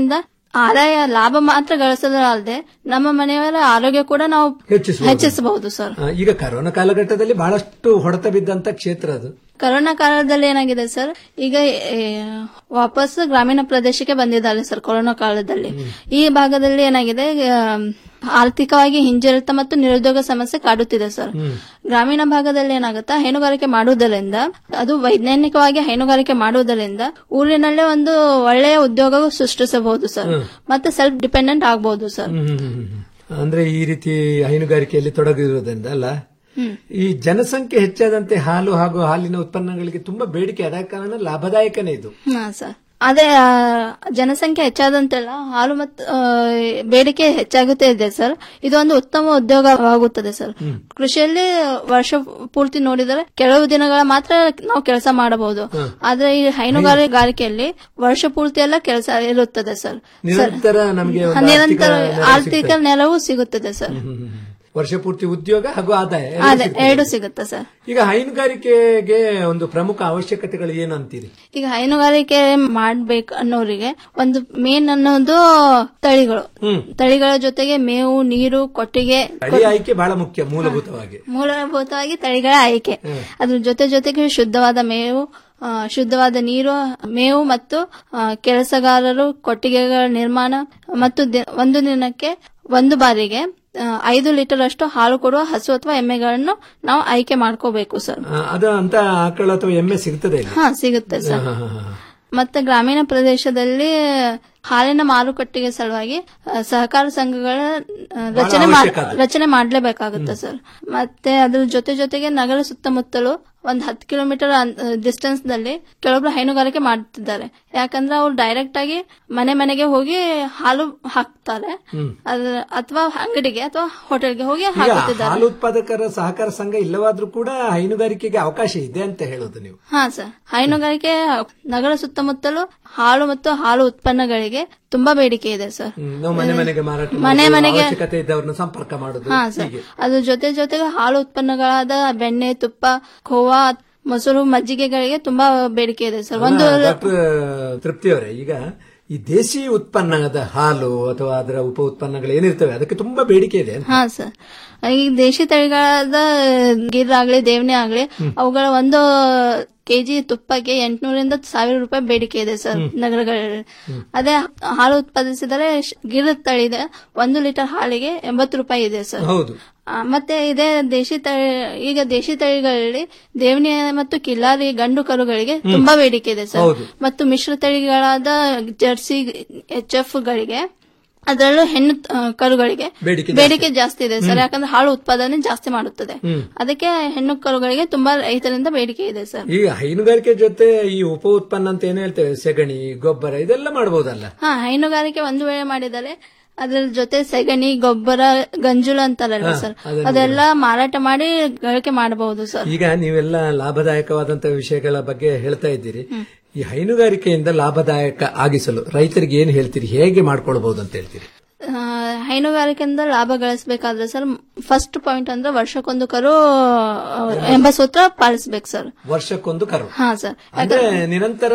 ಆದಾಯ ಲಾಭ ಮಾತ್ರ ಗಳಿಸೋದಲ್ಲದೆ ನಮ್ಮ ಮನೆಯವರ ಆರೋಗ್ಯ ಕೂಡ ನಾವು ಹೆಚ್ಚಿಸಬಹುದು. ಹೆಚ್ಚಿಸಬಹುದು ಸರ್ ಆ, ಈಗ ಕರೋನಾ ಕಾಲಘಟ್ಟದಲ್ಲಿ ಬಹಳಷ್ಟು ಹೊಡೆತ ಬಿದ್ದಂತ ಕ್ಷೇತ್ರ ಅದು ಕರೋನಾ ಕಾಲದಲ್ಲಿ ಏನಾಗಿದೆ ಸರ್ ಈಗ ಏ, ವಾಪಸ್ ಗ್ರಾಮೀಣ ಪ್ರದೇಶಕ್ಕೆ ಬಂದಿದ್ದಾರೆ ಸರ್ ಕೊರೋನಾ ಕಾಲದಲ್ಲಿ ಈ ಭಾಗದಲ್ಲಿ ಏನಾಗಿದೆ ಆ, ಆರ್ಥಿಕವಾಗಿ ಹಿಂಜರಿತ ಮತ್ತು ನಿರುದ್ಯೋಗ ಸಮಸ್ಯೆ ಕಾಡುತ್ತಿದೆ ಸರ್ ಗ್ರಾಮೀಣ ಭಾಗದಲ್ಲಿ ಏನಾಗುತ್ತಾ ಹೈನುಗಾರಿಕೆ ಮಾಡುವುದರಿಂದ ಅದು ವೈಜ್ಞಾನಿಕವಾಗಿ ಹೈನುಗಾರಿಕೆ ಮಾಡುವುದರಿಂದ ಊರಿನಲ್ಲೇ ಒಂದು ಒಳ್ಳೆಯ ಉದ್ಯೋಗ ಸೃಷ್ಟಿಸಬಹುದು ಸರ್ ಮತ್ತೆ ಸೆಲ್ಫ್ ಡಿಪೆಂಡೆಂಟ್ ಆಗಬಹುದು ಸರ್ ಹ್ಮ್, ಹ್ಮ್, ಹ್ಮ್, ಹ್ಮ್. ಅಂದ್ರೆ ಈ ರೀತಿ ಹೈನುಗಾರಿಕೆಯಲ್ಲಿ ತೊಡಗಿರುವುದರಿಂದ ಅಲ್ಲ ಹ್ಮ್. ಈ ಜನಸಂಖ್ಯೆ ಹೆಚ್ಚಾದಂತೆ ಹಾಲು ಹಾಗೂ ಹಾಲಿನ ಉತ್ಪನ್ನಗಳಿಗೆ ತುಂಬಾ ಬೇಡಿಕೆ ಆದ ಕಾರಣ ಲಾಭದಾಯಕನೇ ಇದು ಹಾ ಸರ್ ಅದೇ ಆ, ಜನಸಂಖ್ಯೆ ಹೆಚ್ಚಾದಂತೆಲ್ಲ ಹಾಲು ಮತ್ತು ಆ, ಬೇಡಿಕೆ ಹೆಚ್ಚಾಗುತ್ತೇ ಇದೆ ಸರ್ ಇದು ಒಂದು ಉತ್ತಮ ಉದ್ಯೋಗವಾಗುತ್ತದೆ ಸರ್ ಕೃಷಿಯಲ್ಲಿ ವರ್ಷ ಪೂರ್ತಿ ನೋಡಿದರೆ ಕೆಲವು ದಿನಗಳ ಮಾತ್ರ ನಾವು ಕೆಲಸ ಮಾಡಬಹುದು ಆದ್ರೆ ಈ ಹೈನುಗಾರಿಕೆಯಲ್ಲಿ ವರ್ಷ ಪೂರ್ತಿ ಎಲ್ಲ ಕೆಲಸ ಇರುತ್ತದೆ ಸರ್ ನಿರಂತರ ನಮಗೆ ಒಂದು ನಿರಂತರ ಆರ್ಥಿಕ ನೆರವು ಆರ್ಥಿಕ ಸಿಗ್ತದೆ. ನೆರವು ಸಿಗುತ್ತದೆ ಸರ್ ಹ್ಮ್, ಹ್ಮ್, ಹ್ಮ್. ವರ್ಷ ಪೂರ್ತಿ ಉದ್ಯೋಗ ಹಾಗೂ ಆದಾಯ ಎರಡೂ ಅದೇ ಸಿಗ್ತದೆ. ಎರಡು ಸಿಗುತ್ತೆ ಸರ್ ಈಗ ಹೈನುಗಾರಿಕೆಗೆ ಒಂದು ಪ್ರಮುಖ ಅವಶ್ಯಕತೆಗಳು ಏನು ಅಂತೀರಿ ಈಗ ಹೈನುಗಾರಿಕೆ ಮಾಡ್ಬೇಕು ಅನ್ನೋರಿಗೆ ಒಂದು ಮೇನ್ ಅನ್ನೋದು ತಳಿಗಳು ಹ್ಮ್ ತಳಿಗಳ ಜೊತೆಗೆ ಮೇವು ನೀರು ಕೊಟ್ಟಿಗೆ ತಳಿ ಆಯ್ಕೆ ಬಹಳ ಮುಖ್ಯ ಮೂಲಭೂತವಾಗಿ ಮೂಲಭೂತವಾಗಿ ತಳಿಗಳ ಆಯ್ಕೆ ಹ್ಮ್. ಅದ್ರ ಜೊತೆ ಜೊತೆಗೆ ಶುದ್ಧವಾದ ಮೇವು ಆ, ಶುದ್ಧವಾದ ನೀರು ಮೇವು ಮತ್ತು ಆ, ಕೆಲಸಗಾರರು ಕೊಟ್ಟಿಗೆಗಳ ನಿರ್ಮಾಣ ಮತ್ತು ದಿ- ಒಂದು ದಿನಕ್ಕೆ ಒಂದು ಬಾರಿಗೆ ಆ, ಐದು ಲೀಟರ್ ಅಷ್ಟು ಹಾಲು ಕೊಡುವ ಹಸು ಅಥವಾ ಎಮ್ಮೆಗಳನ್ನು ನಾವು ಆಯ್ಕೆ ಮಾಡ್ಕೋಬೇಕು ಸರ್ ಆ, ಅದು ಅಂತ ಆಕಳು ಅಥವಾ ಎಮ್ಮೆ ಸಿಗ್ತದೆ ಇಲ್ಲಿ? ಹಾ ಸಿಗುತ್ತೆ ಸರ್ ಹಾ, ಹಾ, ಹಾ, ಹಾ. ಮತ್ತೆ ಗ್ರಾಮೀಣ ಪ್ರದೇಶದಲ್ಲಿ ಹಾಲಿನ ಮಾರುಕಟ್ಟೆಗೆ ಸಲುವಾಗಿ ಆ, ಸಹಕಾರ ಸಂಘಗಳ ಆ, ರಚನೆ ಮಾಡ್- ಅವಶ್ಯಕ ಅದು. ರಚನೆ ಮಾಡಲೇಬೇಕಾಗುತ್ತೆ ಸರ್ ಮತ್ತೆ ಅದ್ರ ಜೊತೆ ಜೊತೆಗೆ ನಗರ ಸುತ್ತಮುತ್ತಲು ಒಂದ್ ಹತ್ತು ಕಿಲೋಮೀಟರ್ ಡಿಸ್ಟೆನ್ಸ್ ನಲ್ಲಿ ಕೆಲವೊಬ್ರು ಹೈನುಗಾರಿಕೆ ಮಾಡ್ತಿದ್ದಾರೆ ಯಾಕಂದ್ರೆ ಅವ್ರು ಡೈರೆಕ್ಟ್ ಆಗಿ ಮನೆ ಮನೆಗೆ ಹೋಗಿ ಹಾಲು ಹಾಕ್ತಾರೆ ಹ್ಮ್. ಅದ್ರ ಅಥವಾ ಅಂಗಡಿಗೆ ಅಥವಾ ಹೋಟೆಲ್ಗೆ ಹೋಗಿ ಈಗ ಹಾಕುತ್ತಿದ್ದಾರೆ ಹಾಲು ಉತ್ಪಾದಕರ ಸಹಕಾರ ಸಂಘ ಇಲ್ಲವಾದ್ರೂ ಕೂಡ ಹೈನುಗಾರಿಕೆಗೆ ಅವಕಾಶ ಇದೆ ಅಂತ ಹೇಳೋದು ನೀವು ಹಾ ಸರ್ ಹೈನುಗಾರಿಕೆ ನಗರ ಸುತ್ತಮುತ್ತಲು ಹಾಲು ಮತ್ತು ಹಾಲು ಉತ್ಪನ್ನಗಳಿಗೆ ತುಂಬಾ ಬೇಡಿಕೆ ಇದೆ ಸರ್ ಹ್ಮ್, ನಾವು ಮನೆ ಮನೆಗೆ ಮಾರಾಟ ಮನೆ ಮಾಡೋದು, ಮನೆಗೆ- ಅವಶ್ಯಕತೆ ಇದ್ದವ್ರನ್ನ ಸಂಪರ್ಕ ಮಾಡೋದು ಹಾ ಸರ್ ಹೀಗೆ ಅದ್ರ ಜೊತೆ ಜೊತೆಗೆ ಹಾಲು ಉತ್ಪನ್ನಗಳಾದ ಬೆಣ್ಣೆ ತುಪ್ಪ ಖೋವಾ ಮೊಸರು ಮಜ್ಜಿಗೆಗಳಿಗೆ ತುಂಬಾ ಬೇಡಿಕೆ ಇದೆ ಸರ್ ಒಂದು ಡಾಕ್ಟರ್ ತೃಪ್ತಿ ಅವರೇ ಈಗ ಈ ದೇಸಿ ಉತ್ಪನ್ನದ ಹಾಲು ಅಥವಾ ಅದರ ಉಪ ಉತ್ಪನ್ನಗಳು ಏನಿರ್ತವೆ ಅದಕ್ಕೆ ತುಂಬಾ ಬೇಡಿಕೆ ಇದೆ ಅಂತ. ಹಾ ಸರ್ ಈ ದೇಶಿ ತಳಿಗಳಾದ ಗಿರ್ ಆಗ್ಲಿ ದೇವಣೆ ಆಗ್ಲಿ ಅವುಗಳ ಒಂದು ಕೆಜಿ ತುಪ್ಪಕ್ಕೆ ಎಂಟುನೂರಿಂದ ಸಾವಿರ ರೂಪಾಯಿ ಬೇಡಿಕೆ ಇದೆ ಸರ್ ನಗರಗಳಲ್ಲಿ ಅದೇ ಹಾಲು ಉತ್ಪಾದಿಸಿದರೆ ಶ್- ಗಿರ್ ತಳಿದ ಒಂದು ಲೀಟರ್ ಹಾಲಿಗೆ ಎಂಬತ್ತು ರೂಪಾಯಿ ಇದೆ ಸರ್ ಹೌದು ಆ, ಮತ್ತೆ ಇದೇ ದೇಶಿ ತಳಿ ಈಗ ದೇಶಿ ತಳಿಗಳಲ್ಲಿ ದೇವಣಿ ಮತ್ತು ಕಿಲ್ಲಾರಿ ಗಂಡು ಕರುಗಳಿಗೆ ತುಂಬಾ ಬೇಡಿಕೆ ಇದೆ ಸರ್ ಹೌದು. ಮತ್ತು ಮಿಶ್ರ ತಳಿಗಳಾದ ಜರ್ಸಿ ಎಚ್ ಎಫ್ ಗಳಿಗೆ ಅದರಲ್ಲೂ ಹೆಣ್ಣು ಆ, ಕರುಗಳಿಗೆ ಬೇಡಿಕೆ ಬೇಡಿಕೆ ಜಾಸ್ತಿ ಇದೆ ಸರ್ ಯಾಕಂದ್ರೆ ಹಾಲು ಉತ್ಪಾದನೆ ಜಾಸ್ತಿ ಮಾಡುತ್ತದೆ ಹ್ಮ್. ಅದಕ್ಕೆ ಹೆಣ್ಣು ಕರುಗಳಿಗೆ ತುಂಬಾ ರೈತರಿಂದ ಬೇಡಿಕೆ ಇದೆ ಸರ್ ಈಗ ಹೈನುಗಾರಿಕೆ ಜೊತೆ ಈ ಉಪ ಉತ್ಪನ್ನ ಅಂತ ಏನ್ ಹೇಳ್ತೇವೆ ಸೆಗಣಿ ಗೊಬ್ಬರ ಇದೆಲ್ಲ ಮಾಡಬಹುದಲ್ಲ ಹಾ ಹೈನುಗಾರಿಕೆ ಒಂದು ವೇಳೆ ಮಾಡಿದರೆ ಅದರ ಜೊತೆ ಸೆಗಣಿ ಗೊಬ್ಬರ ಗಂಜುಲ ಅಂತಾರಲ್ಲ ಹಾ, ಸರ್ ಅದನ್ನು ಅದೆಲ್ಲ ಮಾರಾಟ ಮಾಡಿ ಗಳಿಕೆ ಮಾಡಬಹುದು ಸರ್ ಈಗ ನೀವೆಲ್ಲ ಲಾಭದಾಯಕವಾದಂತ ವಿಷಯಗಳ ಬಗ್ಗೆ ಹೇಳ್ತಾ ಇದ್ದೀರಿ ಈ ಹೈನುಗಾರಿಕೆಯಿಂದ ಲಾಭದಾಯಕ ಆಗಿಸಲು ರೈತರಿಗೆ ಏನ್ ಹೇಳ್ತೀರಿ ಹೇಗೆ ಮಾಡ್ಕೊಳ್ಬಹುದು ಅಂತ ಹೇಳ್ತೀರಿ ಆ, ಹೈನುಗಾರಿಕೆಯಿಂದ ಲಾಭ ಗಳಿಸಬೇಕಾದ್ರೆ ಸರ್ ಫಸ್ಟ್ ಪಾಯಿಂಟ್ ಅಂದ್ರೆ ವರ್ಷಕ್ಕೊಂದು ಕರು ಆ, ಎಂಬ ಸೂತ್ರ ಪಾಲಿಸಬೇಕು ಸರ್ ವರ್ಷಕ್ಕೊಂದು ಕರು ಹಾ ಸರ್ ಅಂದ್ರೆ ನಿರಂತರ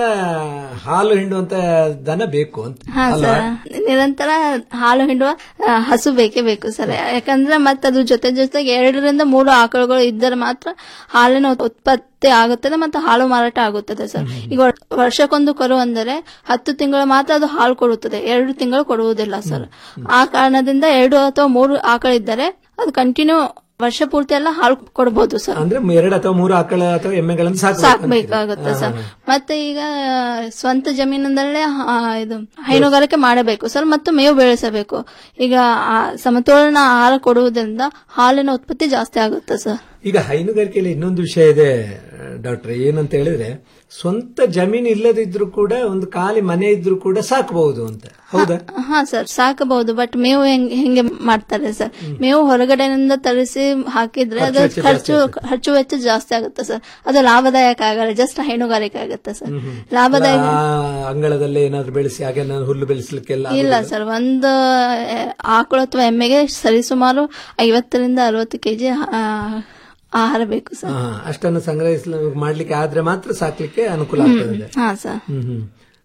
ಹಾಲು ಹಿಂಡುವಂತ ದನ ಬೇಕು ಅಂತ ಹಾ ಅಲ್ವಾ? ಸರ್ ನಿರಂತರ ಹಾಲು ಹಿಂಡುವ ಆ, ಹಸು ಬೇಕೇ ಬೇಕು ಸರ್ ಯಾಕಂದ್ರೆ ಮತ್ತೆ ಅದ್ರ ಜೊತೆ ಜೊತೆಗೆ ಎರಡರಿಂದ ಮೂರು ಆಕಳುಗಳು ಇದ್ದರೆ ಮಾತ್ರ ಹಾಲಿನ ಉತ್ಪತ್ತಿ ಆಗುತ್ತದೆ ಮತ್ತು ಹಾಲು ಮಾರಾಟ ಆಗುತ್ತದೆ ಸರ್ ಈಗ ವರ್- ವರ್ಷಕ್ಕೊಂದು ಕರು ಅಂದರೆ ಹತ್ತು ತಿಂಗಳು ಮಾತ್ರ ಅದು ಹಾಲು ಕೊಡುತ್ತದೆ ಎರಡು ತಿಂಗಳು ಕೊಡುವುದಿಲ್ಲ ಸರ್ ಆ ಕಾರಣದಿಂದ ಎರಡು ಅಥವಾ ಮೂರು ಆಕಳಿದ್ದರೆ ಅದು ಕಂಟಿನ್ಯೂ ವರ್ಷ ಪೂರ್ತಿ ಎಲ್ಲ ಹಾಲು ಕೊಡಬಹುದು ಸರ್ ಅಂದ್ರೆ ಎರಡು ಅಥವಾ ಮೂರು ಆಕಳ ಅಥವಾ ಎಮ್ಮೆಗಳನ್ನು ಸಾಕಬೇಕು ಸಾಕ್ಬೇಕಾಗುತ್ತೆ ಸರ್ ಮತ್ತೆ ಈಗ ಸ್ವಂತ ಜಮೀನಿನಲ್ಲೇ ಆ, ಇದು ಹೈನುಗಾರಿಕೆ ಮಾಡಬೇಕು ಸರ್ ಮತ್ತು ಮೇವು ಬೆಳೆಸಬೇಕು ಈಗ ಆ ಸಮತೋಲನ ಆಹಾರ ಕೊಡುವುದರಿಂದ ಹಾಲಿನ ಉತ್ಪತ್ತಿ ಜಾಸ್ತಿ ಆಗುತ್ತೆ ಸರ್ ಈಗ ಹೈನುಗಾರಿಕೆಯಲ್ಲಿ ಇನ್ನೊಂದು ವಿಷಯ ಇದೆ ಡಾಕ್ಟರ್ ಏನಂತ ಹೇಳಿದ್ರೆ ಸ್ವಂತ ಜಮೀನು ಇಲ್ಲದಿದ್ರು ಕೂಡ ಒಂದು ಖಾಲಿ ಮನೆ ಇದ್ರೂ ಕೂಡ ಸಾಕಬಹುದು ಅಂತ ಹೌದಾ ಹಾ ಸರ್ ಸಾಕಬಹುದು ಬಟ್ ಮೇವು ಹೆಂಗ್- ಹೆಂಗೆ ಮಾಡ್ತಾರೆ ಸರ್ ಮೇವು ಹೊರಗಡೆಯಿಂದ ತರಿಸಿ ಹಾಕಿದ್ರೆ ಅದು ಖರ್ಚು ವೆಚ್ಚ ಖರ್ಚು ಜಾಸ್ತಿ ಖರ್ಚು ವೆಚ್ಚ ಜಾಸ್ತಿ ಆಗುತ್ತೆ ಸರ್ ಅದು ಲಾಭದಾಯಕ ಆಗಲ್ಲ ಜಸ್ಟ್ ಹೈನುಗಾರಿಕೆ ಆಗುತ್ತೆ ಸರ್ ಲಾಭದಾಯಕ ಆ ಅಂಗಳದಲ್ಲೇ ಏನಾದ್ರು ಬೆಳೆಸಿ ಹಾಗೆ ನಾನು ಹುಲ್ಲು ಬೆಳೆಸಲಿಕ್ಕೆಲ್ಲ ಇಲ್ಲ ಸರ್ ಒಂದು ಆ, ಆಕಳು ಅಥವಾ ಎಮ್ಮೆಗೆ ಸರಿಸುಮಾರು ಐವತ್ತರಿಂದ ಅರವತ್ತು ಕೆಜಿ ಆಹಾರ ಬೇಕು ಸರ್ ಹಾ, ಅಷ್ಟನ್ನು ಸಂಗ್ರಹಿಸಲು ಮಾಡ್ಲಿಕ್ಕೆ ಆದ್ರೆ ಮಾತ್ರ ಸಾಕ್ಲಿಕ್ಕೆ ಅನುಕೂಲ ಆಗ್ತದೆ ಹಾ ಸರ್ ಹ್ಮ್ ಹ್ಮ್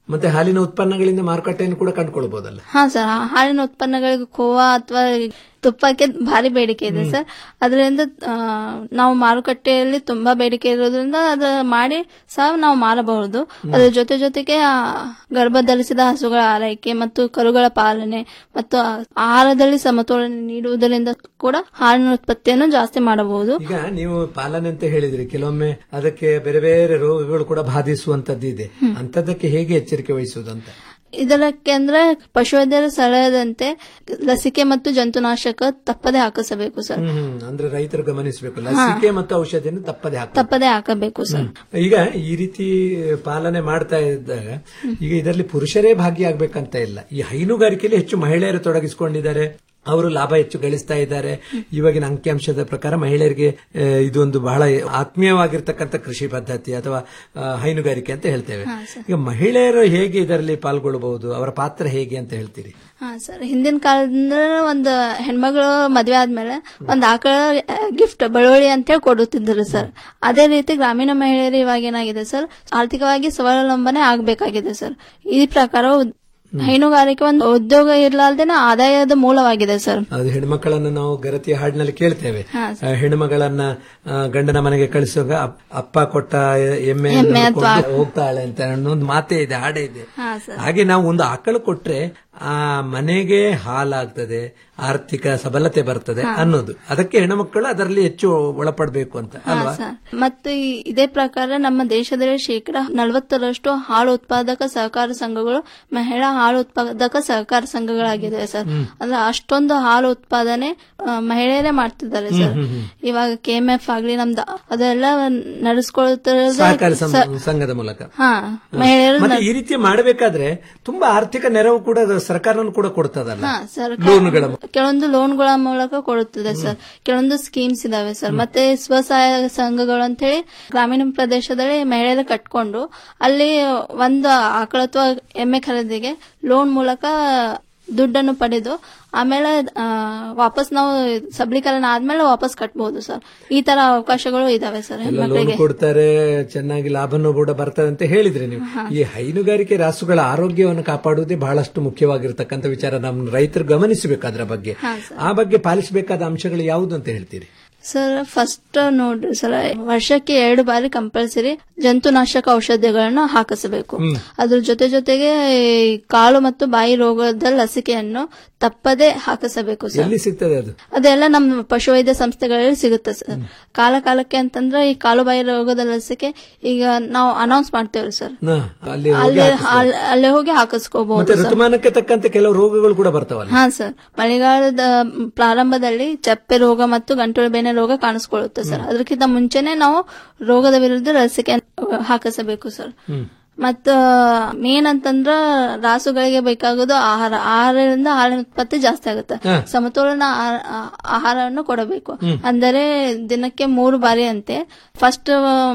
ಮತ್ತೆ ಹಾಲಿನ ಉತ್ಪನ್ನಗಳಿಂದ ಮಾರುಕಟ್ಟೆಯನ್ನು ಕೂಡ ಕಂಡುಕೊಳ್ಬಹುದಲ್ಲ ಹಾ ಸರ್ ಹಾಲಿನ ಉತ್ಪನ್ನಗಳಿಗೆ ಖೋವಾ ಅಥವಾ ತುಪ್ಪಕ್ಕೆ ಭಾರಿ ಬೇಡಿಕೆ ಇದೆ ಸರ್ ಅದರಿಂದ ಆ, ನಾವು ಮಾರುಕಟ್ಟೆಯಲ್ಲಿ ತುಂಬಾ ಬೇಡಿಕೆ ಇರೋದ್ರಿಂದ ಅದು ಮಾಡಿ ಸಹ ನಾವು ಮಾರಬಹುದು ಅದರ ಜೊತೆ ಜೊತೆಗೆ ಆ, ಗರ್ಭ ಧರಿಸಿದ ಹಸುಗಳ ಆರೈಕೆ ಮತ್ತು ಕರುಗಳ ಪಾಲನೆ ಮತ್ತು ಆಹಾರದಲ್ಲಿ ಸಮತೋಲನ ನೀಡುವುದರಿಂದ ಕೂಡ ಹಾಲಿನ ಉತ್ಪತ್ತಿಯನ್ನು ಜಾಸ್ತಿ ಮಾಡಬಹುದು ಈಗ ನೀವು ಪಾಲನೆ ಅಂತ ಹೇಳಿದ್ರಿ ಕೆಲವೊಮ್ಮೆ ಅದಕ್ಕೆ ಬೇರೆ ಬೇರೆ ರೋಗಗಳು ಕೂಡ ಬಾಧಿಸುವಂತದ್ದು ಇದೆ ಅಂತದಕ್ಕೆ ಹೇಗೆ ಎಚ್ಚರಿಕೆ ವಹಿಸುವುದಂತ ಇದಕ್ಕೆ ಅಂದ್ರೆ ಪಶುವೈದ್ಯರ ಸಲಹೆದಂತೆ ಲಸಿಕೆ ಮತ್ತು ಜಂತುನಾಶಕ ತಪ್ಪದೆ ಹಾಕಿಸಬೇಕು ಸರ್ ಹ್ಮ್, ಹ್ಮ್. ಅಂದ್ರೆ ರೈತರು ಗಮನಿಸಬೇಕು ಲಸಿಕೆ ಮತ್ತು ಔಷಧಿಯನ್ನು ತಪ್ಪದೆ ಹಾಕ ತಪ್ಪದೆ ಹಾಕಬೇಕು ಸರ್ ಈಗ ಈ ರೀತಿ ಪಾಲನೆ ಮಾಡ್ತಾ ಇದ್ದಾಗ ಈಗ ಇದರಲ್ಲಿ ಪುರುಷರೇ ಭಾಗಿಯಾಗಬೇಕಂತ ಇಲ್ಲ ಈ ಹೈನುಗಾರಿಕೆಯಲ್ಲಿ ಹೆಚ್ಚು ಮಹಿಳೆಯರು ತೊಡಗಿಸಿಕೊಂಡಿದ್ದಾರೆ ಅವರು ಲಾಭ ಹೆಚ್ಚು ಗಳಿಸ್ತಾ ಇದ್ದಾರೆ ಇವಾಗಿನ ಅಂಕಿಅಂಶದ ಪ್ರಕಾರ ಮಹಿಳೆಯರಿಗೆ ಆ, ಇದೊಂದು ಬಹಳ ಆತ್ಮೀಯವಾಗಿರ್ತಕ್ಕಂಥ ಕೃಷಿ ಪದ್ಧತಿ ಅಥವಾ ಆ, ಹೈನುಗಾರಿಕೆ ಅಂತ ಹೇಳ್ತೇವೆ ಈಗ ಮಹಿಳೆಯರು ಹೇಗೆ ಇದರಲ್ಲಿ ಪಾಲ್ಗೊಳ್ಳಬಹುದು ಅವರ ಪಾತ್ರ ಹೇಗೆ ಅಂತ ಹೇಳ್ತೀರಿ ಹಾ ಸರ್ ಹಿಂದಿನ ಕಾಲದಿಂದ ಒಂದು ಹೆಣ್ಮಗಳು ಮದ್ವೆ ಆದ್ಮೇಲೆ ಒಂದ್ ಆಕಳ ಗಿಫ್ಟ್ ಬಳುವಳಿ ಅಂತ ಹೇಳಿ ಕೊಡುತ್ತಿದ್ದರು ಸರ್ ಅದೇ ರೀತಿ ಗ್ರಾಮೀಣ ಮಹಿಳೆಯರು ಇವಾಗ ಏನಾಗಿದೆ ಸರ್ ಆರ್ಥಿಕವಾಗಿ ಸ್ವಾವಲಂಬನೆ ಆಗ್ಬೇಕಾಗಿದೆ ಸರ್ ಈ ಪ್ರಕಾರ ಉದ್- ಹೈನುಗಾರಿಕೆ ಒಂದು ಉದ್ಯೋಗ ಇರ್ಲಾರ್ದೇನೆ ಆದಾಯದ ಮೂಲವಾಗಿದೆ ಸರ್ ಅದು ಹೆಣ್ಮಕ್ಕಳನ್ನು ನಾವು ಗರತಿಯ ಹಾಡಿನಲ್ಲಿ ಕೇಳ್ತೇವೆ ಹಾ, ಆ, ಹೆಣ್ಮಗಳನ್ನ ಆ, ಗಂಡನ ಮನೆಗೆ ಕಳಿಸುವಾಗ ಅಪ್- ಅಪ್ಪ ಕೊಟ್ಟ ಎಮ್ಮೆ ಎಮ್ಮೆ ಅಥವಾ ಹೋಗ್ತಾಳೆ ಅಂತ ಅನ್ನೋ ಒಂದು ಮಾತೇ ಇದೆ ಹಾಡೇ ಇದೆ ಹಾ ಸರ್ ಹಾಗೆ ನಾವು ಒಂದು ಆಕಳು ಕೊಟ್ರೆ ಆ ಮನೆಗೆ ಹಾಲಾಗ್ತದೆ ಆರ್ಥಿಕ ಸಬಲತೆ ಬರ್ತದೆ ಅನ್ನೋದು ಅದಕ್ಕೆ ಹೆಣ್ಮಕ್ಕಳು ಅದರಲ್ಲಿ ಹೆಚ್ಚು ಒಳಪಡಬೇಕು ಅಂತ ಹಾ ಅಲ್ವಾ ಸರ್ ಮತ್ತು ಈ- ಇದೇ ಪ್ರಕಾರ ನಮ್ಮ ದೇಶದಲ್ಲಿ ಶೇಕಡ ನಲವತ್ತರಷ್ಟು ಹಾಲು ಉತ್ಪಾದಕ ಸಹಕಾರ ಸಂಘಗಳು ಮಹಿಳಾ ಹಾಲು ಉತ್ಪಾದಕ ಸಹಕಾರ ಸಂಘಗಳಾಗಿವೆ ಸರ್ ಅಂದ್ರೆ ಅಷ್ಟೊಂದು ಹಾಲು ಉತ್ಪಾದನೆ ಆ, ಮಹಿಳೆಯರೇ ಮಾಡ್ತಿದ್ದಾರೆ ಸರ್ ಹ್ಮ್, ಹ್ಮ್, ಇವಾಗ ಕೆ ಎಂ ಎಫ್ ಆಗ್ಲಿ ನಮ್ದು ಅದೆಲ್ಲ ನಡೆಸ್ಕೊಳ್ತಿರೋದು ಸಹಕಾರಿ ಸಂ- ಸ- ಸಂಘದ ಮೂಲಕ ಹಾ ಮಹಿಳೆಯರು ಮತ್ತೆ ಈ ರೀತಿ ಮಾಡಬೇಕಾದ್ರೆ ತುಂಬಾ ಆರ್ಥಿಕ ನೆರವು ಕೂಡ ಸರ್ಕಾರನೂ ಕೂಡ ಕೊಡ್ತದಲ್ಲ ಹಾ ಸರ್ ಲೋನ್ಗಳ ಕೆಲವೊಂದು ಲೋನ್ಗಳ ಮೂಲಕ ಕೊಡುತ್ತದೆ ಸರ್ ಕೆಲವೊಂದು ಸ್ಕೀಮ್ಸ್ ಇದಾವೆ ಸರ್ ಮತ್ತೆ ಸ್ವಸಹಾಯ ಸಂಘಗಳು ಅಂತ ಹೇಳಿ ಗ್ರಾಮೀಣ ಪ್ರದೇಶದಲ್ಲಿ ಮಹಿಳೆಯರು ಕಟ್ಕೊಂಡು ಅಲ್ಲಿ ಒಂದು ಆಕಳ ಅಥವಾ ಎಮ್ಮೆ ಖರೀದಿಗೆ ಲೋನ್ ಮೂಲಕ ದುಡ್ಡನ್ನು ಪಡೆದು ಆಮೇಲೆ ಆ, ವಾಪಸ್ ನಾವು ಸಬಲೀಕರಣ ಆದ್ಮೇಲೆ ವಾಪಸ್ ಕಟ್ಬಹುದು ಸರ್ ಈ ತರ ಅವಕಾಶಗಳು ಇದಾವೆ ಸರ್ ಎಲ್ಲ ಲೋನ್ ಹೆಣ್ಮಕ್ಳಿಗೆ ಕೊಡ್ತಾರೆ ಚೆನ್ನಾಗಿ ಲಾಭನೂ ಕೂಡ ಬರ್ತದೆ ಅಂತ ಹೇಳಿದ್ರೆ ನೀವು ಈ ಹೈನುಗಾರಿಕೆ ರಾಸುಗಳ ಆರೋಗ್ಯವನ್ನು ಕಾಪಾಡುವುದೇ ಬಹಳಷ್ಟು ಮುಖ್ಯವಾಗಿರ್ತಕ್ಕಂಥ ವಿಚಾರ ನಮ್ಮ ರೈತರು ಗಮನಿಸಬೇಕು ಅದರ ಬಗ್ಗೆ ಹಾ, ಆ ಬಗ್ಗೆ ಪಾಲಿಸಬೇಕಾದ ಅಂಶಗಳು ಯಾವುದು ಅಂತ ಹೇಳ್ತೀರಿ ಸರ್ ಫಸ್ಟ್ ನೋಡ್ರಿ ಸರ್ ವರ್ಷಕ್ಕೆ ಎರಡು ಬಾರಿ ಕಂಪಲ್ಸರಿ ಜಂತುನಾಶಕ ಔಷಧಿಗಳನ್ನು ಹಾಕಿಸಬೇಕು ಹ್ಮ್. ಅದ್ರ ಜೊತೆ ಜೊತೆಗೆ ಈ ಕಾಲು ಮತ್ತು ಬಾಯಿ ರೋಗದ ಲಸಿಕೆಯನ್ನು ತಪ್ಪದೆ ಹಾಕಿಸಬೇಕು ಸರ್ ಎಲ್ಲಿ ಸಿಗ್ತದೆ ಅದು ಅದೆಲ್ಲ ನಮ್ಮ ಪಶುವೈದ್ಯ ಸಂಸ್ಥೆಗಳಲ್ಲಿ ಸಿಗುತ್ತೆ ಸರ್ ಕಾಲ ಕಾಲಕ್ಕೆ ಅಂತಂದ್ರೆ ಈ ಕಾಲು ಬಾಯಿ ರೋಗದ ಲಸಿಕೆ ಈಗ ನಾವು ಅನೌನ್ಸ್ ಮಾಡ್ತೇವೆ ಸರ್ ನಾ, ಅಲ್ಲಿ ಹೋಗಿ ಅಲ್ಲಿ ಹಾಕಿಸ್ಬೋದು. ಅಲ್- ಅಲ್ಲೇ ಹೋಗಿ ಮತ್ತೆ ಹಾಕಿಸ್ಕೋಬಹುದು ಸರ್ ಋತುಮಾನಕ್ಕೆ ತಕ್ಕಂತೆ ಕೆಲವು ರೋಗಗಳು ಕೂಡ ಬರ್ತಾವಲ್ಲ ಹಾ ಸರ್ ಮಳೆಗಾಲದ ಪ್ರಾರಂಭದಲ್ಲಿ ಚಪ್ಪೆ ರೋಗ ಮತ್ತು ಗಂಟಲು ಬೇನೆ ರೋಗ ಕಾಣಿಸ್ಕೊಳ್ಳುತ್ತೆ ಸರ್ ಅದಕ್ಕಿಂತ ಮುಂಚೆನೆ ನಾವು ರೋಗದ ವಿರುದ್ಧ ಲಸಿಕೆ ಹಾಕಿಸಬೇಕು ಸರ್ ಹ್ಮ್. ಮತ್ತ ಮೇನ್ ಅಂತಂದ್ರ ರಾಸುಗಳಿಗೆ ಬೇಕಾಗೋದು ಆಹಾರ ಆಹಾರದಿಂದ ಹಾಲಿನ ಉತ್ಪತ್ತಿ ಜಾಸ್ತಿ ಆಗುತ್ತೆ ಹಾ. ಸಮತೋಲನ ಆ- ಆ- ಆಹಾರವನ್ನು ಕೊಡಬೇಕು ಹ್ಮ್. ಅಂದರೆ ದಿನಕ್ಕೆ ಮೂರು ಬಾರಿ ಅಂತೆ ಫಸ್ಟ್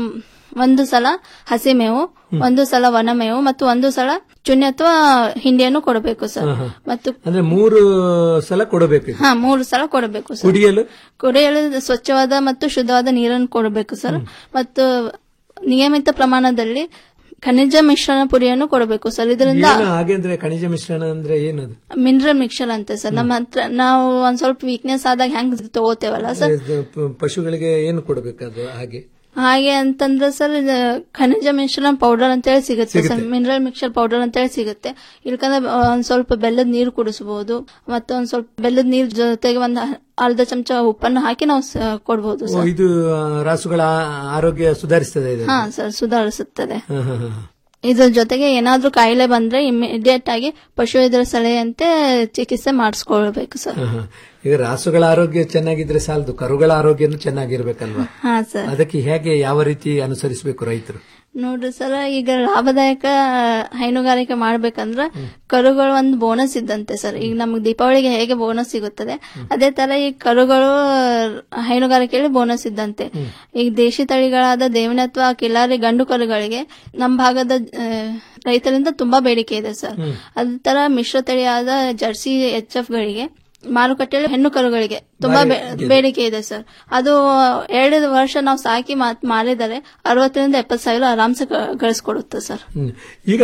ಒಂದು ಸಲ ಹಸಿ ಮೇವು ಒಂದು ಸಲ ವನಮೇವು ಮತ್ತು ಒಂದು ಸಲ ಚುನ್ನಿ ಅಥವಾ ಹಿಂಡಿಯನ್ನು ಕೊಡಬೇಕು ಸರ್ ಹಾ, ಹಾ. ಮತ್ತು ಅಂದ್ರೆ ಮೂರು ಸಲ ಕೊಡಬೇಕು ಇದು. ಹಾ ಮೂರು ಸಲ ಕೊಡಬೇಕು ಸರ್ ಕುಡಿಯಲು ಕುಡಿಯಲು ಸ್ವಚ್ಛವಾದ ಮತ್ತು ಶುದ್ಧವಾದ ನೀರನ್ನು ಕೊಡಬೇಕು ಸರ್ ಮತ್ತು ನಿಯಮಿತ ಪ್ರಮಾಣದಲ್ಲಿ ಖನಿಜ ಮಿಶ್ರಣ ಪುಡಿಯನ್ನು ಕೊಡಬೇಕು ಸರ್ ಇದರಿಂದ ಏನು ಹಾಗೆ ಅಂದ್ರೆ ಖನಿಜ ಮಿಶ್ರಣ ಅಂದ್ರೆ ಏನದು ಮಿನರಲ್ ಮಿಕ್ಸರ್ ಅಂತ ಸರ್ ನಮ್ಮ ಹತ್ರ ನಾವು ಒಂದ್ ಸ್ವಲ್ಪ ವೀಕ್ನೆಸ್ ಆದಾಗ ಹೆಂಗ್ ತಗೋತೇವಲ್ಲ ಸರ್ ಇದು ಪ- ಪಶುಗಳಿಗೆ ಏನು ಕೊಡಬೇಕದು ಹಾಗೆ ಹಾಗೆ ಅಂತಂದ್ರೆ ಸರ್ ಇದು ಖನಿಜ ಮಿಶ್ರಣ ಪೌಡರ್ ಅಂತ ಹೇಳಿ ಸಿಗುತ್ತೆ ಸರ್ ಸಿಗುತ್ತೆ. ಮಿನರಲ್ ಮಿಕ್ಸರ್ ಪೌಡರ್ ಅಂತ ಹೇಳಿ ಸಿಗುತ್ತೆ ಇಲ್ಕಂದ್ರೆ ಒಂದ್ ಸ್ವಲ್ಪ ಬೆಲ್ಲದ ನೀರು ಕುಡಿಸಬಹುದು ಮತ್ತೆ ಒಂದ್ ಸ್ವಲ್ಪ ಬೆಲ್ಲದ ನೀರ್ ಜೊತೆಗೆ ಒಂದ್ ಅರ್ಧ ಚಮಚ ಉಪ್ಪನ್ನು ಹಾಕಿ ನಾವು ಸ- ಕೊಡ್ಬೋದು ಓ, ಸರ್ ಇದು ಆ, ರಾಸುಗಳ ಆರೋಗ್ಯ ಸುಧಾರಿಸ್ತದೆ ಇದು ಹಾ ಸರ್ ಸುಧಾರಿಸುತ್ತದೆ ಹಾ, ಹಾ, ಹಾ. ಇದ್ರ ಜೊತೆಗೆ ಏನಾದ್ರೂ ಕಾಯಿಲೆ ಬಂದ್ರೆ ಇಮಿಡಿಯೇಟ್ ಆಗಿ ಪಶುವೈದ್ಯರ ಸಲಹೆಯಂತೆ ಚಿಕಿತ್ಸೆ ಮಾಡಿಸ್ಕೊಳ್ಬೇಕು ಸರ್ ಹಾ, ಹಾ. ಈಗ ರಾಸುಗಳ ಆರೋಗ್ಯ ಚೆನ್ನಾಗಿದ್ರೆ ಸಾಲದು ಕರುಗಳ ಆರೋಗ್ಯನೂ ಚೆನ್ನಾಗಿರ್ಬೇಕಲ್ವಾ ಹಾ ಸರ್ ಅದಕ್ಕೆ ಹೇಗೆ ಯಾವ ರೀತಿ ಅನುಸರಿಸಬೇಕು ರೈತರು ನೋಡ್ರಿ ಸರ್ ಈಗ ಲಾಭದಾಯಕ ಹೈನುಗಾರಿಕೆ ಮಾಡ್ಬೇಕಂದ್ರ ಕರುಗಳು ಒಂದು ಬೋನಸ್ ಇದ್ದಂತೆ ಸರ್ ಈಗ ನಮ್ಗೆ ದೀಪಾವಳಿಗೆ ಹೇಗೆ ಬೋನಸ್ ಸಿಗುತ್ತದೆ ಅದೇ ತರ ಈ ಕರುಗಳು ಹೈನುಗಾರಿಕೆಯಲ್ಲಿ ಬೋನಸ್ ಇದ್ದಂತೆ ಈಗ ದೇಶಿ ತಳಿಗಳಾದ ದೇವನಿ ಅಥವಾ ಕಿಲಾರಿ ಗಂಡು ಕರುಗಳಿಗೆ ನಮ್ಮ ಭಾಗದ ಆ, ರೈತರಿಂದ ತುಂಬಾ ಬೇಡಿಕೆ ಇದೆ ಸರ್ ಅದೇ ತರ ಮಿಶ್ರ ತಳಿಯಾದ ಜರ್ಸಿ ಎಚ್ ಎಫ್ ಗಳಿಗೆ ಮಾರುಕಟ್ಟೆಯಲ್ಲಿ ಹೆಣ್ಣು ಕರುಗಳಿಗೆ ತುಂಬಾ ಭಾರಿ ಬೇ- ಇದೆ. ಬೇಡಿಕೆ ಇದೆ ಸರ್ ಅದು ಎರಡು ವರ್ಷ ನಾವು ಸಾಕಿ ಮಾ- ಮಾರಿದರೆ ಅರವತ್ತರಿಂದ ಎಪ್ಪತ್ತು ಸಾವಿರ ಆರಾಮ್ಸೆ ಗ- ಗಳಿಸ್ಕೊಡುತ್ತೆ ಸರ್ ಹ್ಮ್. ಈಗ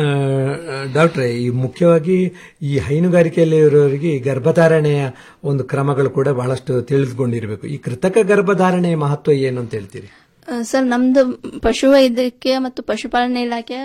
ಆ, ಡಾಕ್ಟ್ರೆ ಈ ಮುಖ್ಯವಾಗಿ ಈ ಹೈನುಗಾರಿಕೆಯಲ್ಲಿ ಇರೋರಿಗೆ ಈ ಗರ್ಭಧಾರಣೆಯ ಒಂದು ಕ್ರಮಗಳು ಕೂಡ ಬಹಳಷ್ಟು ತಿಳಿದುಕೊಂಡಿರಬೇಕು ಈ ಕೃತಕ ಗರ್ಭಧಾರಣೆಯ ಮಹತ್ವ ಏನು ಅಂತ ಹೇಳ್ತೀರಿ ಆ, ಸರ್ ನಮ್ದು ಪಶುವೈದ್ಯಕೀಯ ಮತ್ತು ಪಶುಪಾಲನೆ ಇಲಾಖೆ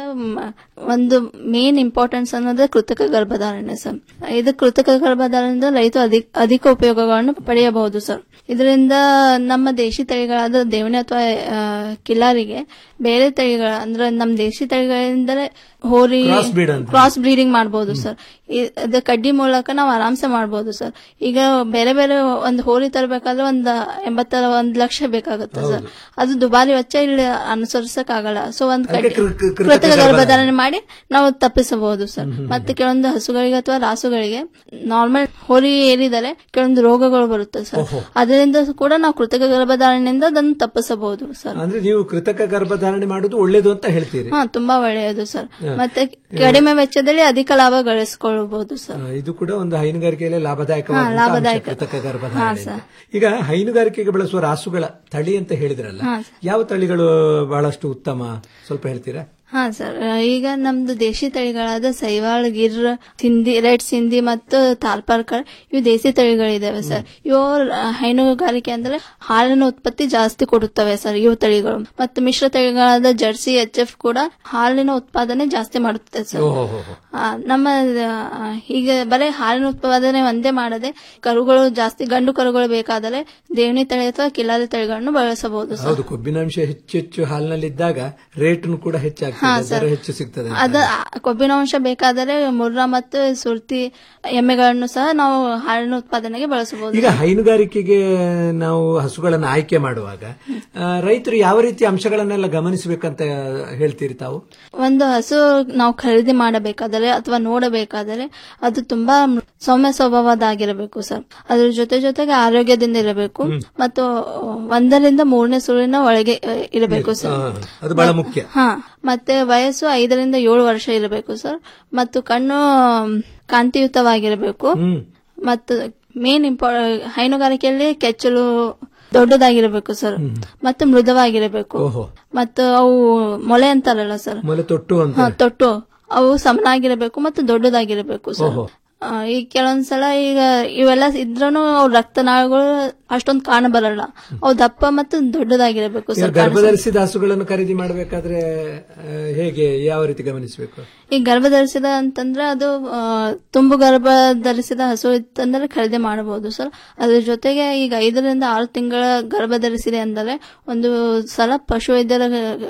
ಒಂದು ಮೇನ್ ಇಂಪಾರ್ಟೆನ್ಸ್ ಅನ್ನೋದು ಕೃತಕ ಗರ್ಭಧಾರಣೆ ಸರ್ ಇದು ಕೃತಕ ಗರ್ಭಧಾರಣೆಯಿಂದ ರೈತ ಅಧಿಕ ಅಧಿಕ ಉಪಯೋಗಗಳನ್ನು ಪಡೆಯಬಹುದು ಸರ್ ಇದರಿಂದ ನಮ್ಮ ದೇಶಿ ತಳಿಗಳಾದ ದೇವಣಿ ಅಥವಾ ಆ, ಕಿಲಾರಿಗೆ ಬೇರೆ ತಳಿಗಳ ಅಂದ್ರೆ ನಮ್ಮ ದೇಶಿ ತಳಿಗಳಿಂದಲೇ ಹೋರಿ Cross breed ಅಂತ. ಕ್ರಾಸ್ ಬ್ರೀಡಿಂಗ್ ಮಾಡಬಹುದು ಸರ್ ಇದು ಕಡ್ಡಿ ಮೂಲಕ ನಾವು ಆರಾಮ್ಸೆ ಮಾಡಬಹುದು ಸರ್ ಈಗ ಬೇರೆ ಬೇರೆ ಒಂದು ಹೋರಿ ತರಬೇಕಾದ್ರೆ ಒಂದು ಎಂಬತ್ತರ ಒಂದ್ ಲಕ್ಷ ಬೇಕಾಗುತ್ತೆ ಸರ್ ಅದು ದುಬಾರಿ ವೆಚ್ಚ ಇಲ್ಲಿ ಅನುಸರಿಸಕ್ ಆಗಲ್ಲ ಸೊ ಒಂದ್ ಅದಕ್ಕೆ ಕಡ್ಡಿ ಕೃ- ಕೃ- ಕೃತಕ ಕೃತಕ ಗರ್ಭಧಾರಣೆ. ಗರ್ಭಧಾರಣೆ ಮಾಡಿ ನಾವು ತಪ್ಪಿಸಬಹುದು ಸರ್ ಮತ್ತೆ ಕೆಲವೊಂದು ಹಸುಗಳಿಗೆ ಅಥವಾ ರಾಸುಗಳಿಗೆ ನಾರ್ಮಲ್ ಹೋರಿ ಏರಿದರೆ ಕೆಲವೊಂದು ರೋಗಗಳು ಬರುತ್ತೆ ಸರ್ ಓಹೋ. ಅದರಿಂದ ಕೂಡ ನಾವು ಕೃತಕ ಗರ್ಭಧಾರಣೆಯಿಂದ ಅದನ್ನು ತಪ್ಪಿಸಬಹುದು ಸರ್ ಅಂದ್ರೆ ನೀವು ಕೃತಕ ಗರ್ಭಧಾರಣೆ ಮಾಡುವುದು ಒಳ್ಳೇದು ಅಂತ ಹೇಳ್ತೀರಿ ಹಾ ತುಂಬಾ ಒಳ್ಳೆಯದು ಸರ್ ಹಾ. ಮತ್ತೆ ಕಡಿಮೆ ವೆಚ್ಚದಲ್ಲಿ ಅಧಿಕ ಲಾಭ ಗಳಿಸಿಕೊಳ್ಳಬಹುದು ಸರ್ ಆ, ಇದು ಕೂಡ ಒಂದು ಹೈನುಗಾರಿಕೆಯಲ್ಲಿ ಲಾಭದಾಯಕವಾದ ಹಾ, ಲಾಭದಾಯಕ. ಕೃತಕ ಹಾ, ಗರ್ಭಧಾರಣೆ ಸರ್. ಅಂತ. ಈಗ ಹೈನುಗಾರಿಕೆಗೆ ಬಳಸುವ ರಾಸುಗಳ ತಳಿ ಅಂತ ಹೇಳಿದ್ರಲ್ಲ ಹಾ, ಯಾವ ತಳಿಗಳು ಬಹಳಷ್ಟು ಉತ್ತಮ ಸ್ವಲ್ಪ ಹೇಳ್ತೀರಾ ಹಾ ಸರ್ ಈಗ ನಮ್ದು ದೇಶಿ ತಳಿಗಳಾದ ಸೈವಾಳ್ ಗಿರ್ ಸಿಂಧಿ ರೆಡ್ ಸಿಂಧಿ ಮತ್ತು ತಾಲ್ಪಾರ್ಕರ್ ಇವು ದೇಸಿ ತಳಿಗಳಿದಾವೆ ಸರ್ ಇವು ಆ, ಹೈನುಗಾರಿಕೆ ಅಂದ್ರೆ ಹಾಲಿನ ಉತ್ಪತ್ತಿ ಜಾಸ್ತಿ ಕೊಡುತ್ತವೆ ಸರ್ ಇವು ತಳಿಗಳು ಮತ್ತು ಮಿಶ್ರ ತಳಿಗಳಾದ ಜರ್ಸಿ ಎಚ್ ಎಫ್ ಕೂಡ ಹಾಲಿನ ಉತ್ಪಾದನೆ ಜಾಸ್ತಿ ಮಾಡುತ್ತೆ ಸರ್ ಆ, ನಮ್ಮ ಆ, ಈಗ ಬರೀ ಹಾಲಿನ ಉತ್ಪಾದನೆ ಒಂದೇ ಮಾಡದೆ ಕರುಗಳು ಜಾಸ್ತಿ ಗಂಡು ಕರುಗಳು ಬೇಕಾದರೆ ದೇವಣಿ ತಳಿ ಅಥವಾ ಕಿಲಾರಿ ತಳಿಗಳನ್ನು ಬಳಸಬಹುದು ಸರ್ ಹೌದು ಕೊಬ್ಬಿನಾಂಶ ಹೆಚ್ಚು ಹೆಚ್ಚು ಹಾಲಿನಲ್ಲಿದ್ದಾಗ ರೇಟ್ನು ಕೂಡ ಹಾ, ಹೆಚ್ಚಾಗ್ತದೆ ಸರ್. ದರ ಹೆಚ್ಚು ಸಿಗ್ತದೆ ಅಂತ. ಅದ ಕೊಬ್ಬಿನಾಂಶ ಬೇಕಾದರೆ ಮುರ್ರಾ ಮತ್ತು ಸುರ್ತಿ ಎಮ್ಮೆಗಳನ್ನು ಸಹ ನಾವು ಹಾಲಿನ ಉತ್ಪಾದನೆಗೆ ಬಳಸಬಹುದು ಈಗ ಹೈನುಗಾರಿಕೆಗೆ ನಾವು ಹಸುಗಳನ್ನು ಆಯ್ಕೆ ಮಾಡುವಾಗ ಆ, ರೈತರು ಯಾವ ರೀತಿ ಅಂಶಗಳನ್ನೆಲ್ಲ ಗಮನಿಸಬೇಕಂತ ಹೇಳ್ತೀರಿ ತಾವು ಒಂದು ಹಸು ನಾವು ಖರೀದಿ ಮಾಡಬೇಕಾದರೆ ಅಥವಾ ನೋಡಬೇಕಾದರೆ ಅದು ತುಂಬಾ ಸೌಮ್ಯ ಸ್ವಭಾವದಾಗಿರಬೇಕು ಸರ್ ಅದ್ರ ಜೊತೆ ಜೊತೆಗೆ ಆರೋಗ್ಯದಿಂದ ಇರಬೇಕು ಮತ್ತು ಒಂದರಿಂದ ಮೂರನೇ ಸುಳಿನ ಒಳಗೆ ಅ, ಇರಬೇಕು ಸರ್ ಆ, ಅದು ಬಹಳ ಮುಖ್ಯ ಹಾ ಮತ್ತೆ ವಯಸ್ಸು ಐದರಿಂದ ಏಳು ವರ್ಷ ಇರಬೇಕು ಸರ್ ಮತ್ತು ಕಣ್ಣು ಮ್, ಕಾಂತಿಯುತವಾಗಿರಬೇಕು ಮತ್ತು ಮೇನ್ ಇಂಪಾ ಹೈನುಗಾರಿಕೆಯಲ್ಲಿ ಕೆಚ್ಚಲು ದೊಡ್ಡದಾಗಿರಬೇಕು ಸರ್ ಮತ್ತು ಮೃದುವಾಗಿರಬೇಕು ಓಹೋ ಮತ್ತು ಅವು ಮೊಲೆ ಅಂತಾರಲ್ಲ ಸರ್ ಮೊಲೆ ತೊಟ್ಟು ಅಂತ ಹಾ, ತೊಟ್ಟು ಅವು ಸಮನಾಗಿರಬೇಕು ಮತ್ತು ದೊಡ್ಡದಾಗಿರಬೇಕು ಸರ್ ಓಹೋ. ಆ, ಈಗ ಕೆಲವೊಂದ್ಸಲ ಈಗ ಇವೆಲ್ಲ ಇದ್ರೂ ಅವ್ ರಕ್ತನಾಳಗಳು ಅಷ್ಟೊಂದು ಕಾಣ ಬರಲ್ಲ ಅವು ದಪ್ಪ ಮತ್ತು ದೊಡ್ಡದಾಗಿರಬೇಕು ಈಗ ಸರ್ ಗರ್ಭಧರಿಸಿದ ಹಸುಗಳನ್ನು ಖರೀದಿ ಮಾಡಬೇಕಾದ್ರೆ ಆ, ಹೇಗೆ ಯಾವ ರೀತಿ ಗಮನಿಸಬೇಕು ಈ ಗರ್ಭ ಧರಿಸಿದ ಅಂತಂದ್ರೆ ಅದು ಆ, ತುಂಬು ಗರ್ಭ ಧರಿಸಿದ ಹಸು ಇತ್ತಂದ್ರೆ ಖರೀದಿ ಮಾಡಬಹುದು ಸರ್ ಅದ್ರ ಜೊತೆಗೆ ಈಗ ಐದರಿಂದ ಆರು ತಿಂಗಳ ಗರ್ಭ ಧರಿಸಿದೆ ಅಂದರೆ ಒಂದು ಸಲ ಪಶು ವೈದ್ಯರ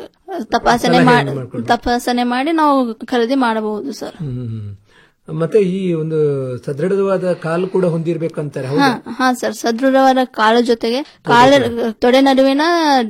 ತಪಾಸಣೆ ಸಲಹೆಯನ್ನು ಮಾಡಿ ಮಾಡ್ಕೊಂಡು. ತಪಾಸಣೆ ಮಾಡಿ ನಾವು ಖರೀದಿ ಮಾಡಬಹುದು ಸರ್ ಹ್ಮ್. ಮತ್ತೆ ಈ ಒಂದು ಸದೃಢವಾದ ಕಾಲು ಕೂಡ ಹೊಂದಿರಬೇಕು ಅಂತಾರೆ ಹಾ ಹೌದು ಹಾ ಸರ್ ಸದೃಢವಾದ ಕಾಲ ಜೊತೆಗೆ ಕಾಲ ತೊಡೆ ನಡುವಿನ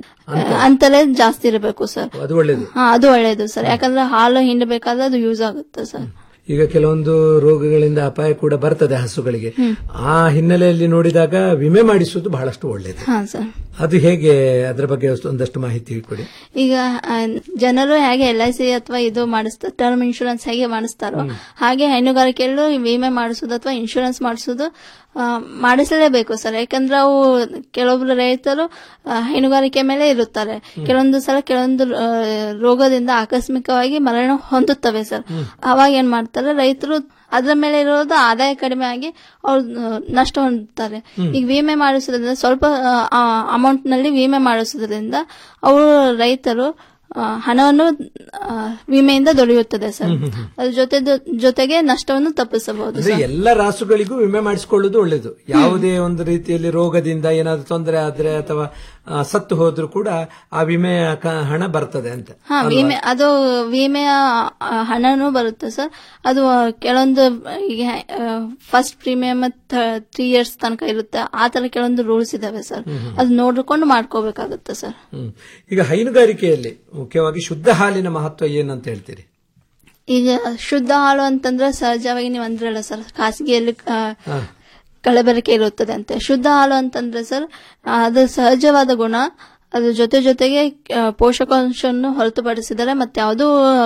ಅಂತರ ಜಾಸ್ತಿ ಇರಬೇಕು ಸರ್ ಅದು ಒಳ್ಳೇದು ಹಾ ಅದು ಒಳ್ಳೇದು ಸರ್ ಯಾಕಂದ್ರೆ ಹಾಲು ಹಿಂಡಬೇಕಾದ್ರೆ ಅದು ಯೂಸ್ ಆಗುತ್ತೆ ಸರ್ ಈಗ ಕೆಲವೊಂದು ರೋಗಗಳಿಂದ ಅಪಾಯ ಕೂಡ ಬರ್ತದೆ ಹಸುಗಳಿಗೆ ಆ ಹಿನ್ನೆಲೆಯಲ್ಲಿ ನೋಡಿದಾಗ ವಿಮೆ ಮಾಡಿಸುವುದು ಬಹಳಷ್ಟು ಒಳ್ಳೆಯದು ಹಾ ಸರ್ ಅದು ಹೇಗೆ ಅದರ ಬಗ್ಗೆ ಒಂದಷ್ಟು ಮಾಹಿತಿ ಕೊಡಿ ಈಗ ಆ, ಜನರು ಹೇಗೆ ಎಲ್ ಐ ಸಿ ಅಥವಾ ಇದು ಮಾಡಿಸ್ತಾರೆ ಟರ್ಮ್ ಇನ್ಶೂರೆನ್ಸ್ ಹೇಗೆ ಮಾಡಿಸ್ತಾರೋ ಹಾಗೆ ಹೈನುಗಾರಿಕೆಯಲ್ಲೂ ಈ ವಿಮೆ ಮಾಡಿಸೋದು ಅಥವಾ ಇನ್ಶೂರೆನ್ಸ್ ಮಾಡಿಸೋದು ಆ, ಮಾಡಿಸಲೇಬೇಕು ಸರ್ ಯಾಕಂದ್ರೆ ಅವು ಕೆಲವೊಬ್ರು ರೈತರು ಆ, ಹೈನುಗಾರಿಕೆ ಮೇಲೆ ಇರುತ್ತಾರೆ ಕೆಲವೊಂದು ಸಲ ಕೆಲವೊಂದು ಆ, ರೋಗದಿಂದ ಆಕಸ್ಮಿಕವಾಗಿ ಮರಣ ಹೊಂದುತ್ತವೆ ಸರ್ ಅವಾಗ ಏನ್ ಮಾಡ್ತಾರೆ ರೈತರು ಅದ್ರ ಮೇಲೆ ಇರೋದು ಆದಾಯ ಕಡಿಮೆ ಆಗಿ ಅವ್ರು ಆ, ನಷ್ಟ ಹೊಂದುತ್ತಾರೆ ಈಗ ವಿಮೆ ಮಾಡಿಸೋದ್ರಿಂದ ಸ್ವಲ್ಪ ಅಮೌಂಟ್ ನಲ್ಲಿ ವಿಮೆ ಮಾಡಿಸೋದ್ರಿಂದ ಅವರು ರೈತರು ಆ, ಹಣವನ್ನು ಆ, ವಿಮೆಯಿಂದ ದೊರೆಯುತ್ತದೆ ಸರ್ ಅದ್ರ ಜೊತೆ ಜೊತೆಗೆ ನಷ್ಟವನ್ನು ತಪ್ಪಿಸಬಹುದು ಅಂದ್ರೆ ಸರ್ ಎಲ್ಲ ರಾಸುಗಳಿಗೂ ವಿಮೆ ಮಾಡಿಸಿಕೊಳ್ಳುವುದು ಒಳ್ಳೆಯದು ಯಾವುದೇ ಒಂದು ರೀತಿಯಲ್ಲಿ ರೋಗದಿಂದ ಏನಾದ್ರು ತೊಂದರೆ ಆದ್ರೆ ಅಥವಾ ಆ, ಸತ್ತು ಹೋದ್ರೂ ಕೂಡ ಆ ವಿಮೆಯ ಕ- ಹಣ ಬರ್ತದೆ ಅಂತ ಹಾ ವಿಮೆ ಅದು ವಿಮೆಯ ಆ, ಹಣನೂ ಬರುತ್ತೆ ಸರ್ ಅದು ಆ, ಕೆಲವೊಂದು ಈಗ ಫಸ್ಟ್ ಪ್ರೀಮಿಯಂ ತ್ರೀ ಇಯರ್ಸ್ ತನಕ ಇರುತ್ತೆ ಆ ತರ ಕೆಲವೊಂದು ರೂಲ್ಸ್ ಇದಾವೆ ಸರ್ ಅದು ನೋಡ್ಕೊಂಡು ಮಾಡ್ಕೋಬೇಕಾಗುತ್ತೆ ಸರ್ ಹ್ಮ್. ಈಗ ಹೈನುಗಾರಿಕೆಯಲ್ಲಿ ಮುಖ್ಯವಾಗಿ ಶುದ್ಧ ಹಾಲಿನ ಮಹತ್ವ ಏನಂತ ಹೇಳ್ತೀರಿ ಈಗ ಶುದ್ಧ ಹಾಲು ಅಂತಂದ್ರೆ ಸಹಜವಾಗಿ ನೀವು ಅಂದ್ರಲ್ಲ ಸರ್ ಖಾಸಗಿಯಲ್ಲಿ ಆ, ಹಾ. ಕಲಬೆರಕೆ ಇರುತ್ತದೆ ಅಂತೆ ಶುದ್ಧ ಹಾಲು ಅಂತಂದ್ರೆ ಸರ್ ಆ, ಅದು ಸಹಜವಾದ ಗುಣ ಅದ್ರ ಜೊತೆ ಜೊತೆಗೆ ಆ, ಪೋಷಕಾಂಶವನ್ನು ಹೊರತುಪಡಿಸಿದರೆ ಮತ್ತೆ ಯಾವುದೂ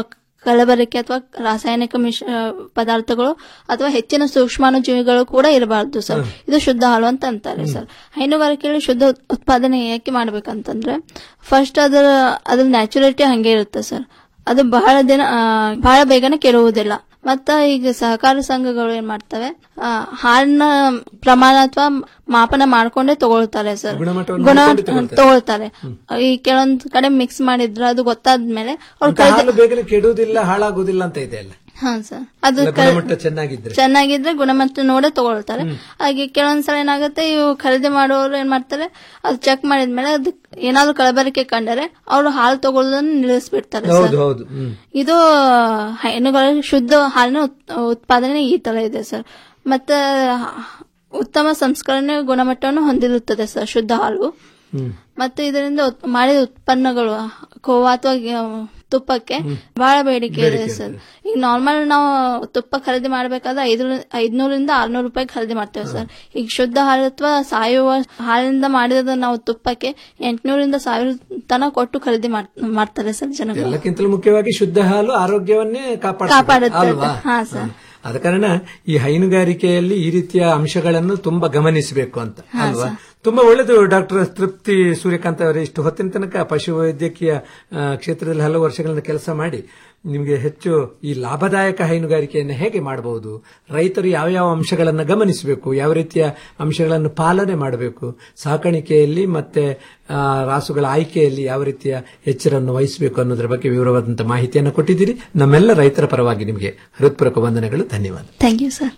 ಕಲಬೆರಕೆ ಅಥವಾ ರಾಸಾಯನಿಕ ಮಿಶ ಪದಾರ್ಥಗಳು ಅಥವಾ ಹೆಚ್ಚಿನ ಸೂಕ್ಷ್ಮಾಣುಜೀವಿಗಳು ಕೂಡ ಇರಬಾರ್ದು ಸರ್ ಇದು ಶುದ್ಧ ಹಾಲು ಅಂತ ಅಂತಾರೆ ಸರ್ ಹೈನುಗಾರಿಕೆಯಲ್ಲಿ ಶುದ್ಧ ಉತ್ಪಾದನೆ ಯಾಕೆ ಮಾಡ್ಬೇಕಂತಂದ್ರೆ ಫಸ್ಟ್ ಅದರ ಅದ್ರ ನ್ಯಾಚುರಲಿಟಿ ಹಂಗೆ ಇರುತ್ತೆ ಸರ್ ಅದು ಬಹಳ ದಿನ ಆ, ಬಹಳ ಬೇಗನೆ ಕೆಡುವುದಿಲ್ಲ ಮತ್ತ ಈಗ ಸಹಕಾರ ಸಂಘಗಳು ಏನ್ ಮಾಡ್ತವೆ ಆ, ಹಾಲಿನ ಪ್ರಮಾಣ ಅಥವಾ ಮಾಪನ ಮಾಡ್ಕೊಂಡೇ ತಗೊಳ್ತಾರೆ ಸರ್ ಗುಣಮಟ್ಟವನ್ನು ಗುಣ ನೋಡ್ಕೊಂಡು ತಗೊಳ್ತಾರೆ. ತಗೊಳ್ತಾರೆ ಈ ಕೆಲವೊಂದ್ ಕಡೆ ಮಿಕ್ಸ್ ಮಾಡಿದ್ರೆ ಅದು ಗೊತ್ತಾದ್ಮೇಲೆ ಅವ್ರು ಮತ್ತೆ ಹಾಲು ಬೇಗನೆ ಕೆಡುವುದಿಲ್ಲ ಹಾಳಾಗುವುದಿಲ್ಲ ಅಂತ ಇದೆ ಅಲ್ಲ ಹಾ ಸರ್ ಅದು ಅಲ್ಲ, ಕ- ಗುಣಮಟ್ಟ ಚೆನ್ನಾಗಿದ್ರೆ ಚೆನ್ನಾಗಿದ್ರೆ ಗುಣಮಟ್ಟ ನೋಡೇ ತಗೊಳ್ತಾರೆ ಹಾಗೆ ಕೆಲವೊಂದ್ಸಲ ಏನಾಗುತ್ತೆ ಇವು ಖರೀದಿ ಮಾಡುವವರು ಏನ್ ಮಾಡ್ತಾರೆ ಅದು ಚೆಕ್ ಮಾಡಿದ್ಮೇಲೆ ಅದು ಏನಾದ್ರು ಕಲಬೆರಕೆ ಕಂಡರೆ ಅವರು ಹಾಲು ತಗೊಳ್ಳೋದನ್ನ ನಿಲ್ಲಿಸ್ಬಿಡ್ತಾರೆ ಹೌದು ಸರ್ ಹೌದು ಹ್ಮ್ ಇದು ಹೈನುಗಳ ಶುದ್ಧ ಹಾಲಿನ ಉತ್- ಉತ್ಪಾದನೆ ಈ ತರ ಇದೆ ಸರ್ ಮತ್ತೆ ಉತ್ತಮ ಸಂಸ್ಕರಣೆ ಗುಣಮಟ್ಟವನ್ನು ಹೊಂದಿರುತ್ತದೆ ಸರ್ ಶುದ್ಧ ಹಾಲು ಹ್ಮ್ ಮತ್ತೆ ಇದರಿಂದ ಉತ್- ಮಾಡಿದ ಉತ್ಪನ್ನಗಳು ಕೋವಾ ಅಥವಾ ಗ- ತುಪ್ಪಕ್ಕೆ ಬಹಳ ಬೇಡಿಕೆ ಇದೆ ಸರ್ ಈಗ ನಾರ್ಮಲ್ ನಾವು ತುಪ್ಪ ಖರೀದಿ ಮಾಡಬೇಕಾದ್ರೆ ಐದು ಐದ್ನೂರಿಂದ ಆರ್ನೂರು ರೂಪಾಯಿ ಖರೀದಿ ಮಾಡ್ತೇವೆ ಸರ್ ಈಗ ಶುದ್ಧ ಹಾಲು ಅಥವಾ ಸಾವಯವ ಹಾಲಿನಿಂದ ಮಾಡಿದ ನಾವು ತುಪ್ಪಕ್ಕೆ ಎಂಟುನೂರಿಂದ ಸಾವಿರ ತನ ಕೊಟ್ಟು ಖರೀದಿ ಮಾಡ್- ಮಾಡ್ತಾರೆ ಸರ್ ಜನಗಳು ಎಲ್ಲಕ್ಕಿಂತಲೂ ಮುಖ್ಯವಾಗಿ ಶುದ್ಧ ಹಾಲು ಆರೋಗ್ಯವನ್ನೇ ಕಾಪಾಡುತ್ತೆ ಕಾಪಾಡುತ್ತೆ. ಅಲ್ವಾ ಹಾ, ಸರ್. ಆದ ಕಾರಣ ಈ ಹೈನುಗಾರಿಕೆಯಲ್ಲಿ ಈ ರೀತಿಯ ಅಂಶಗಳನ್ನು ತುಂಬಾ ಗಮನಿಸಬೇಕು ಅಂತ ಹಾ, ಅಲ್ವಾ ಸರ್. ತುಂಬಾ ಒಳ್ಳೆಯದು ಡಾಕ್ಟರ್ ತೃಪ್ತಿ ಸೂರ್ಯಕಾಂತ್ ಅವರೇ ಇಷ್ಟು ಹೊತ್ತಿನ ತನಕ ಪಶುವೈದ್ಯಕೀಯ ಆ, ಕ್ಷೇತ್ರದಲ್ಲಿ ಹಲವು ವರ್ಷಗಳಿಂದ ಕೆಲಸ ಮಾಡಿ ನಿಮಗೆ ಹೆಚ್ಚು ಈ ಲಾಭದಾಯಕ ಹೈನುಗಾರಿಕೆಯನ್ನು ಹೇಗೆ ಮಾಡಬಹುದು ರೈತರು ಯಾವ ಯಾವ ಅಂಶಗಳನ್ನು ಗಮನಿಸಬೇಕು ಯಾವ ರೀತಿಯ ಅಂಶಗಳನ್ನು ಪಾಲನೆ ಮಾಡಬೇಕು ಸಾಕಾಣಿಕೆಯಲ್ಲಿ ಮತ್ತೆ ಆ, ರಾಸುಗಳ ಆಯ್ಕೆಯಲ್ಲಿ ಯಾವ ರೀತಿಯ ಎಚ್ಚರವನ್ನು ವಹಿಸಬೇಕು ಅನ್ನೋದರ ಬಗ್ಗೆ ವಿವರವಾದಂತಹ ಮಾಹಿತಿಯನ್ನು ಕೊಟ್ಟಿದ್ದೀರಿ ನಮ್ಮೆಲ್ಲ ರೈತರ ಪರವಾಗಿ ನಿಮಗೆ ಹೃತ್ಪೂರ್ವಕ ವಂದನೆಗಳು ಧನ್ಯವಾದ ಥ್ಯಾಂಕ್ ಯು ಸರ್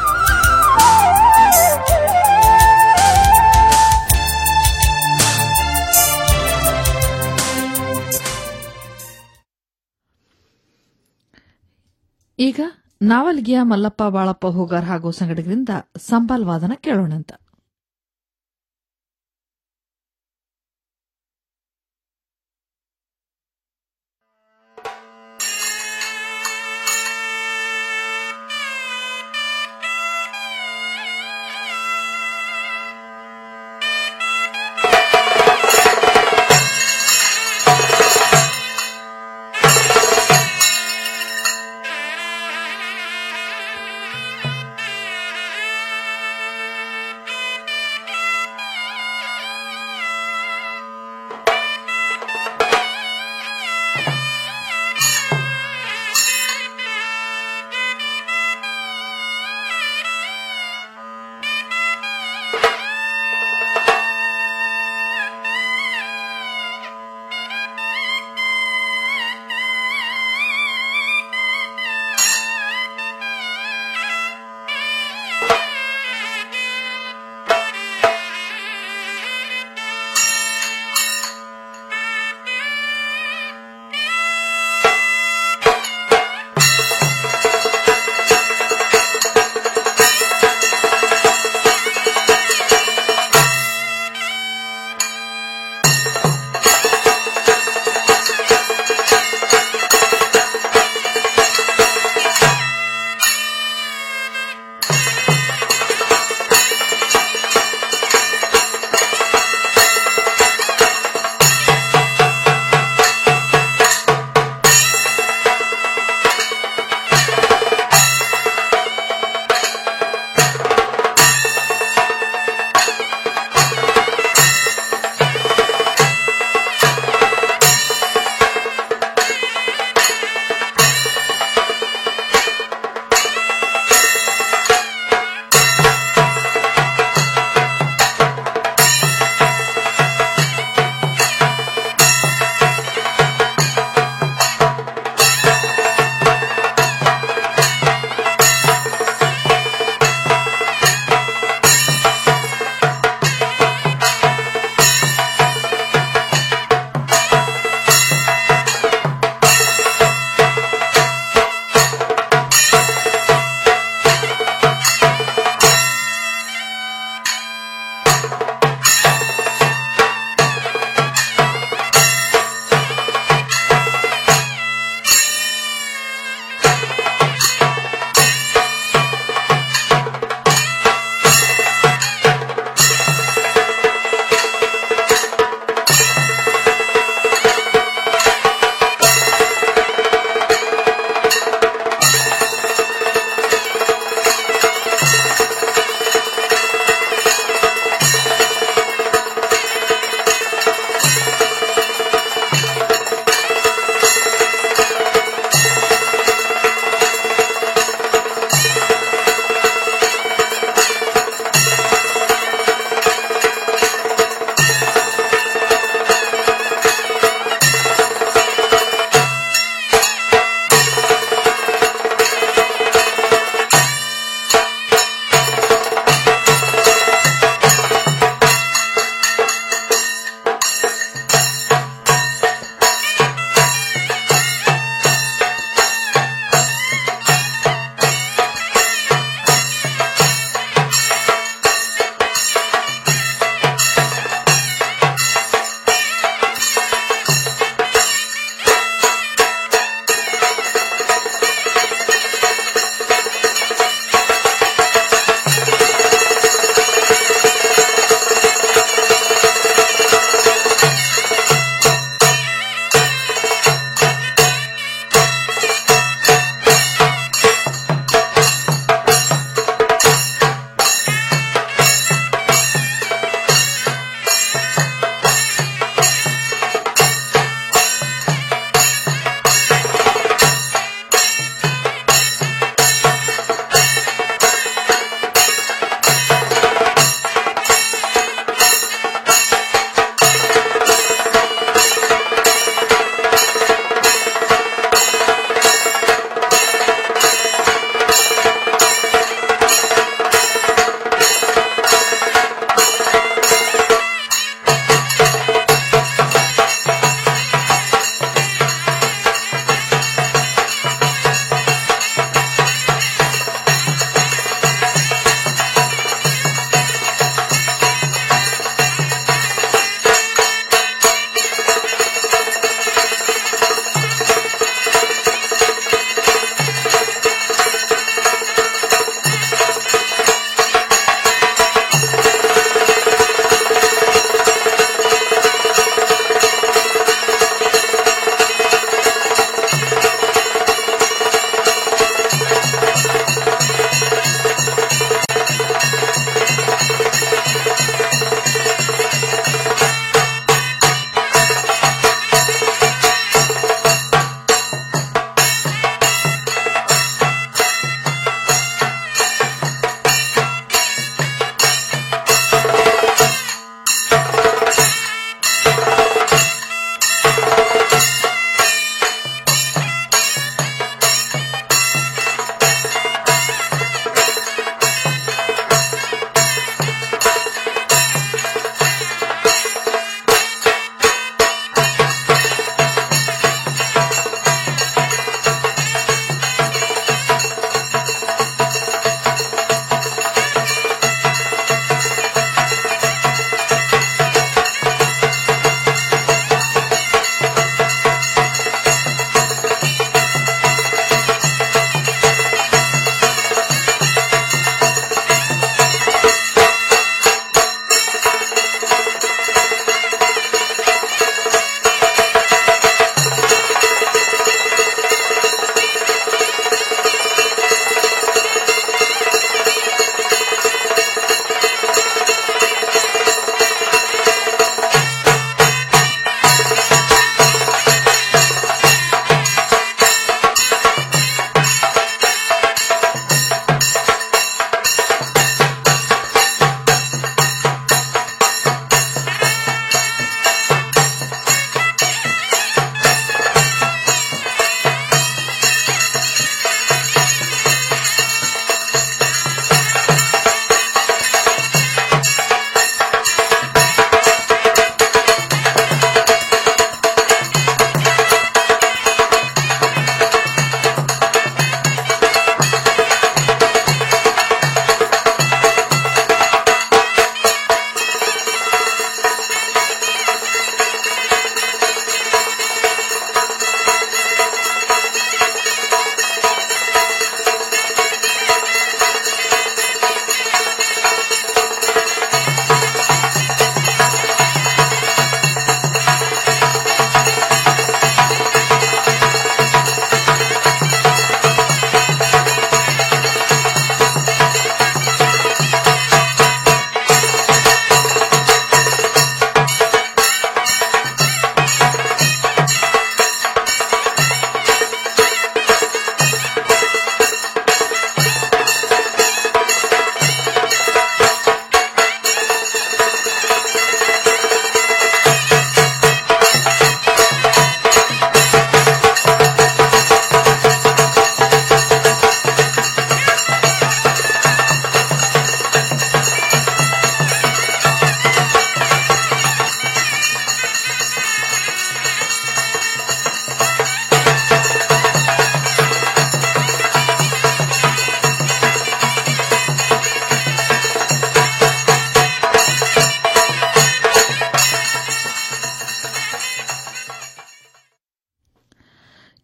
ಈಗ ನಾವಲ್ಗಿಯ ಮಲ್ಲಪ್ಪ ಬಾಳಪ್ಪ ಹೂಗಾರ್ ಹಾಗೂ ಸಂಗಡಿಗರಿಂದ ಸಂಬಾಲ್ ವಾದನ ಕೇಳೋಣಂತ Thank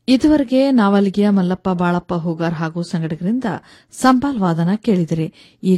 ಇದುವರೆಗೆ ನಾವಲ್ಗಿಯ ಮಲ್ಲಪ್ಪ ಬಾಳಪ್ಪ ಹೂಗಾರ್ ಹಾಗೂ ಸಂಗಡಿಗರಿಂದ ಸಂಬಾಲ್ ವಾದನ ಕೇಳಿದಿರಿ ಈಗ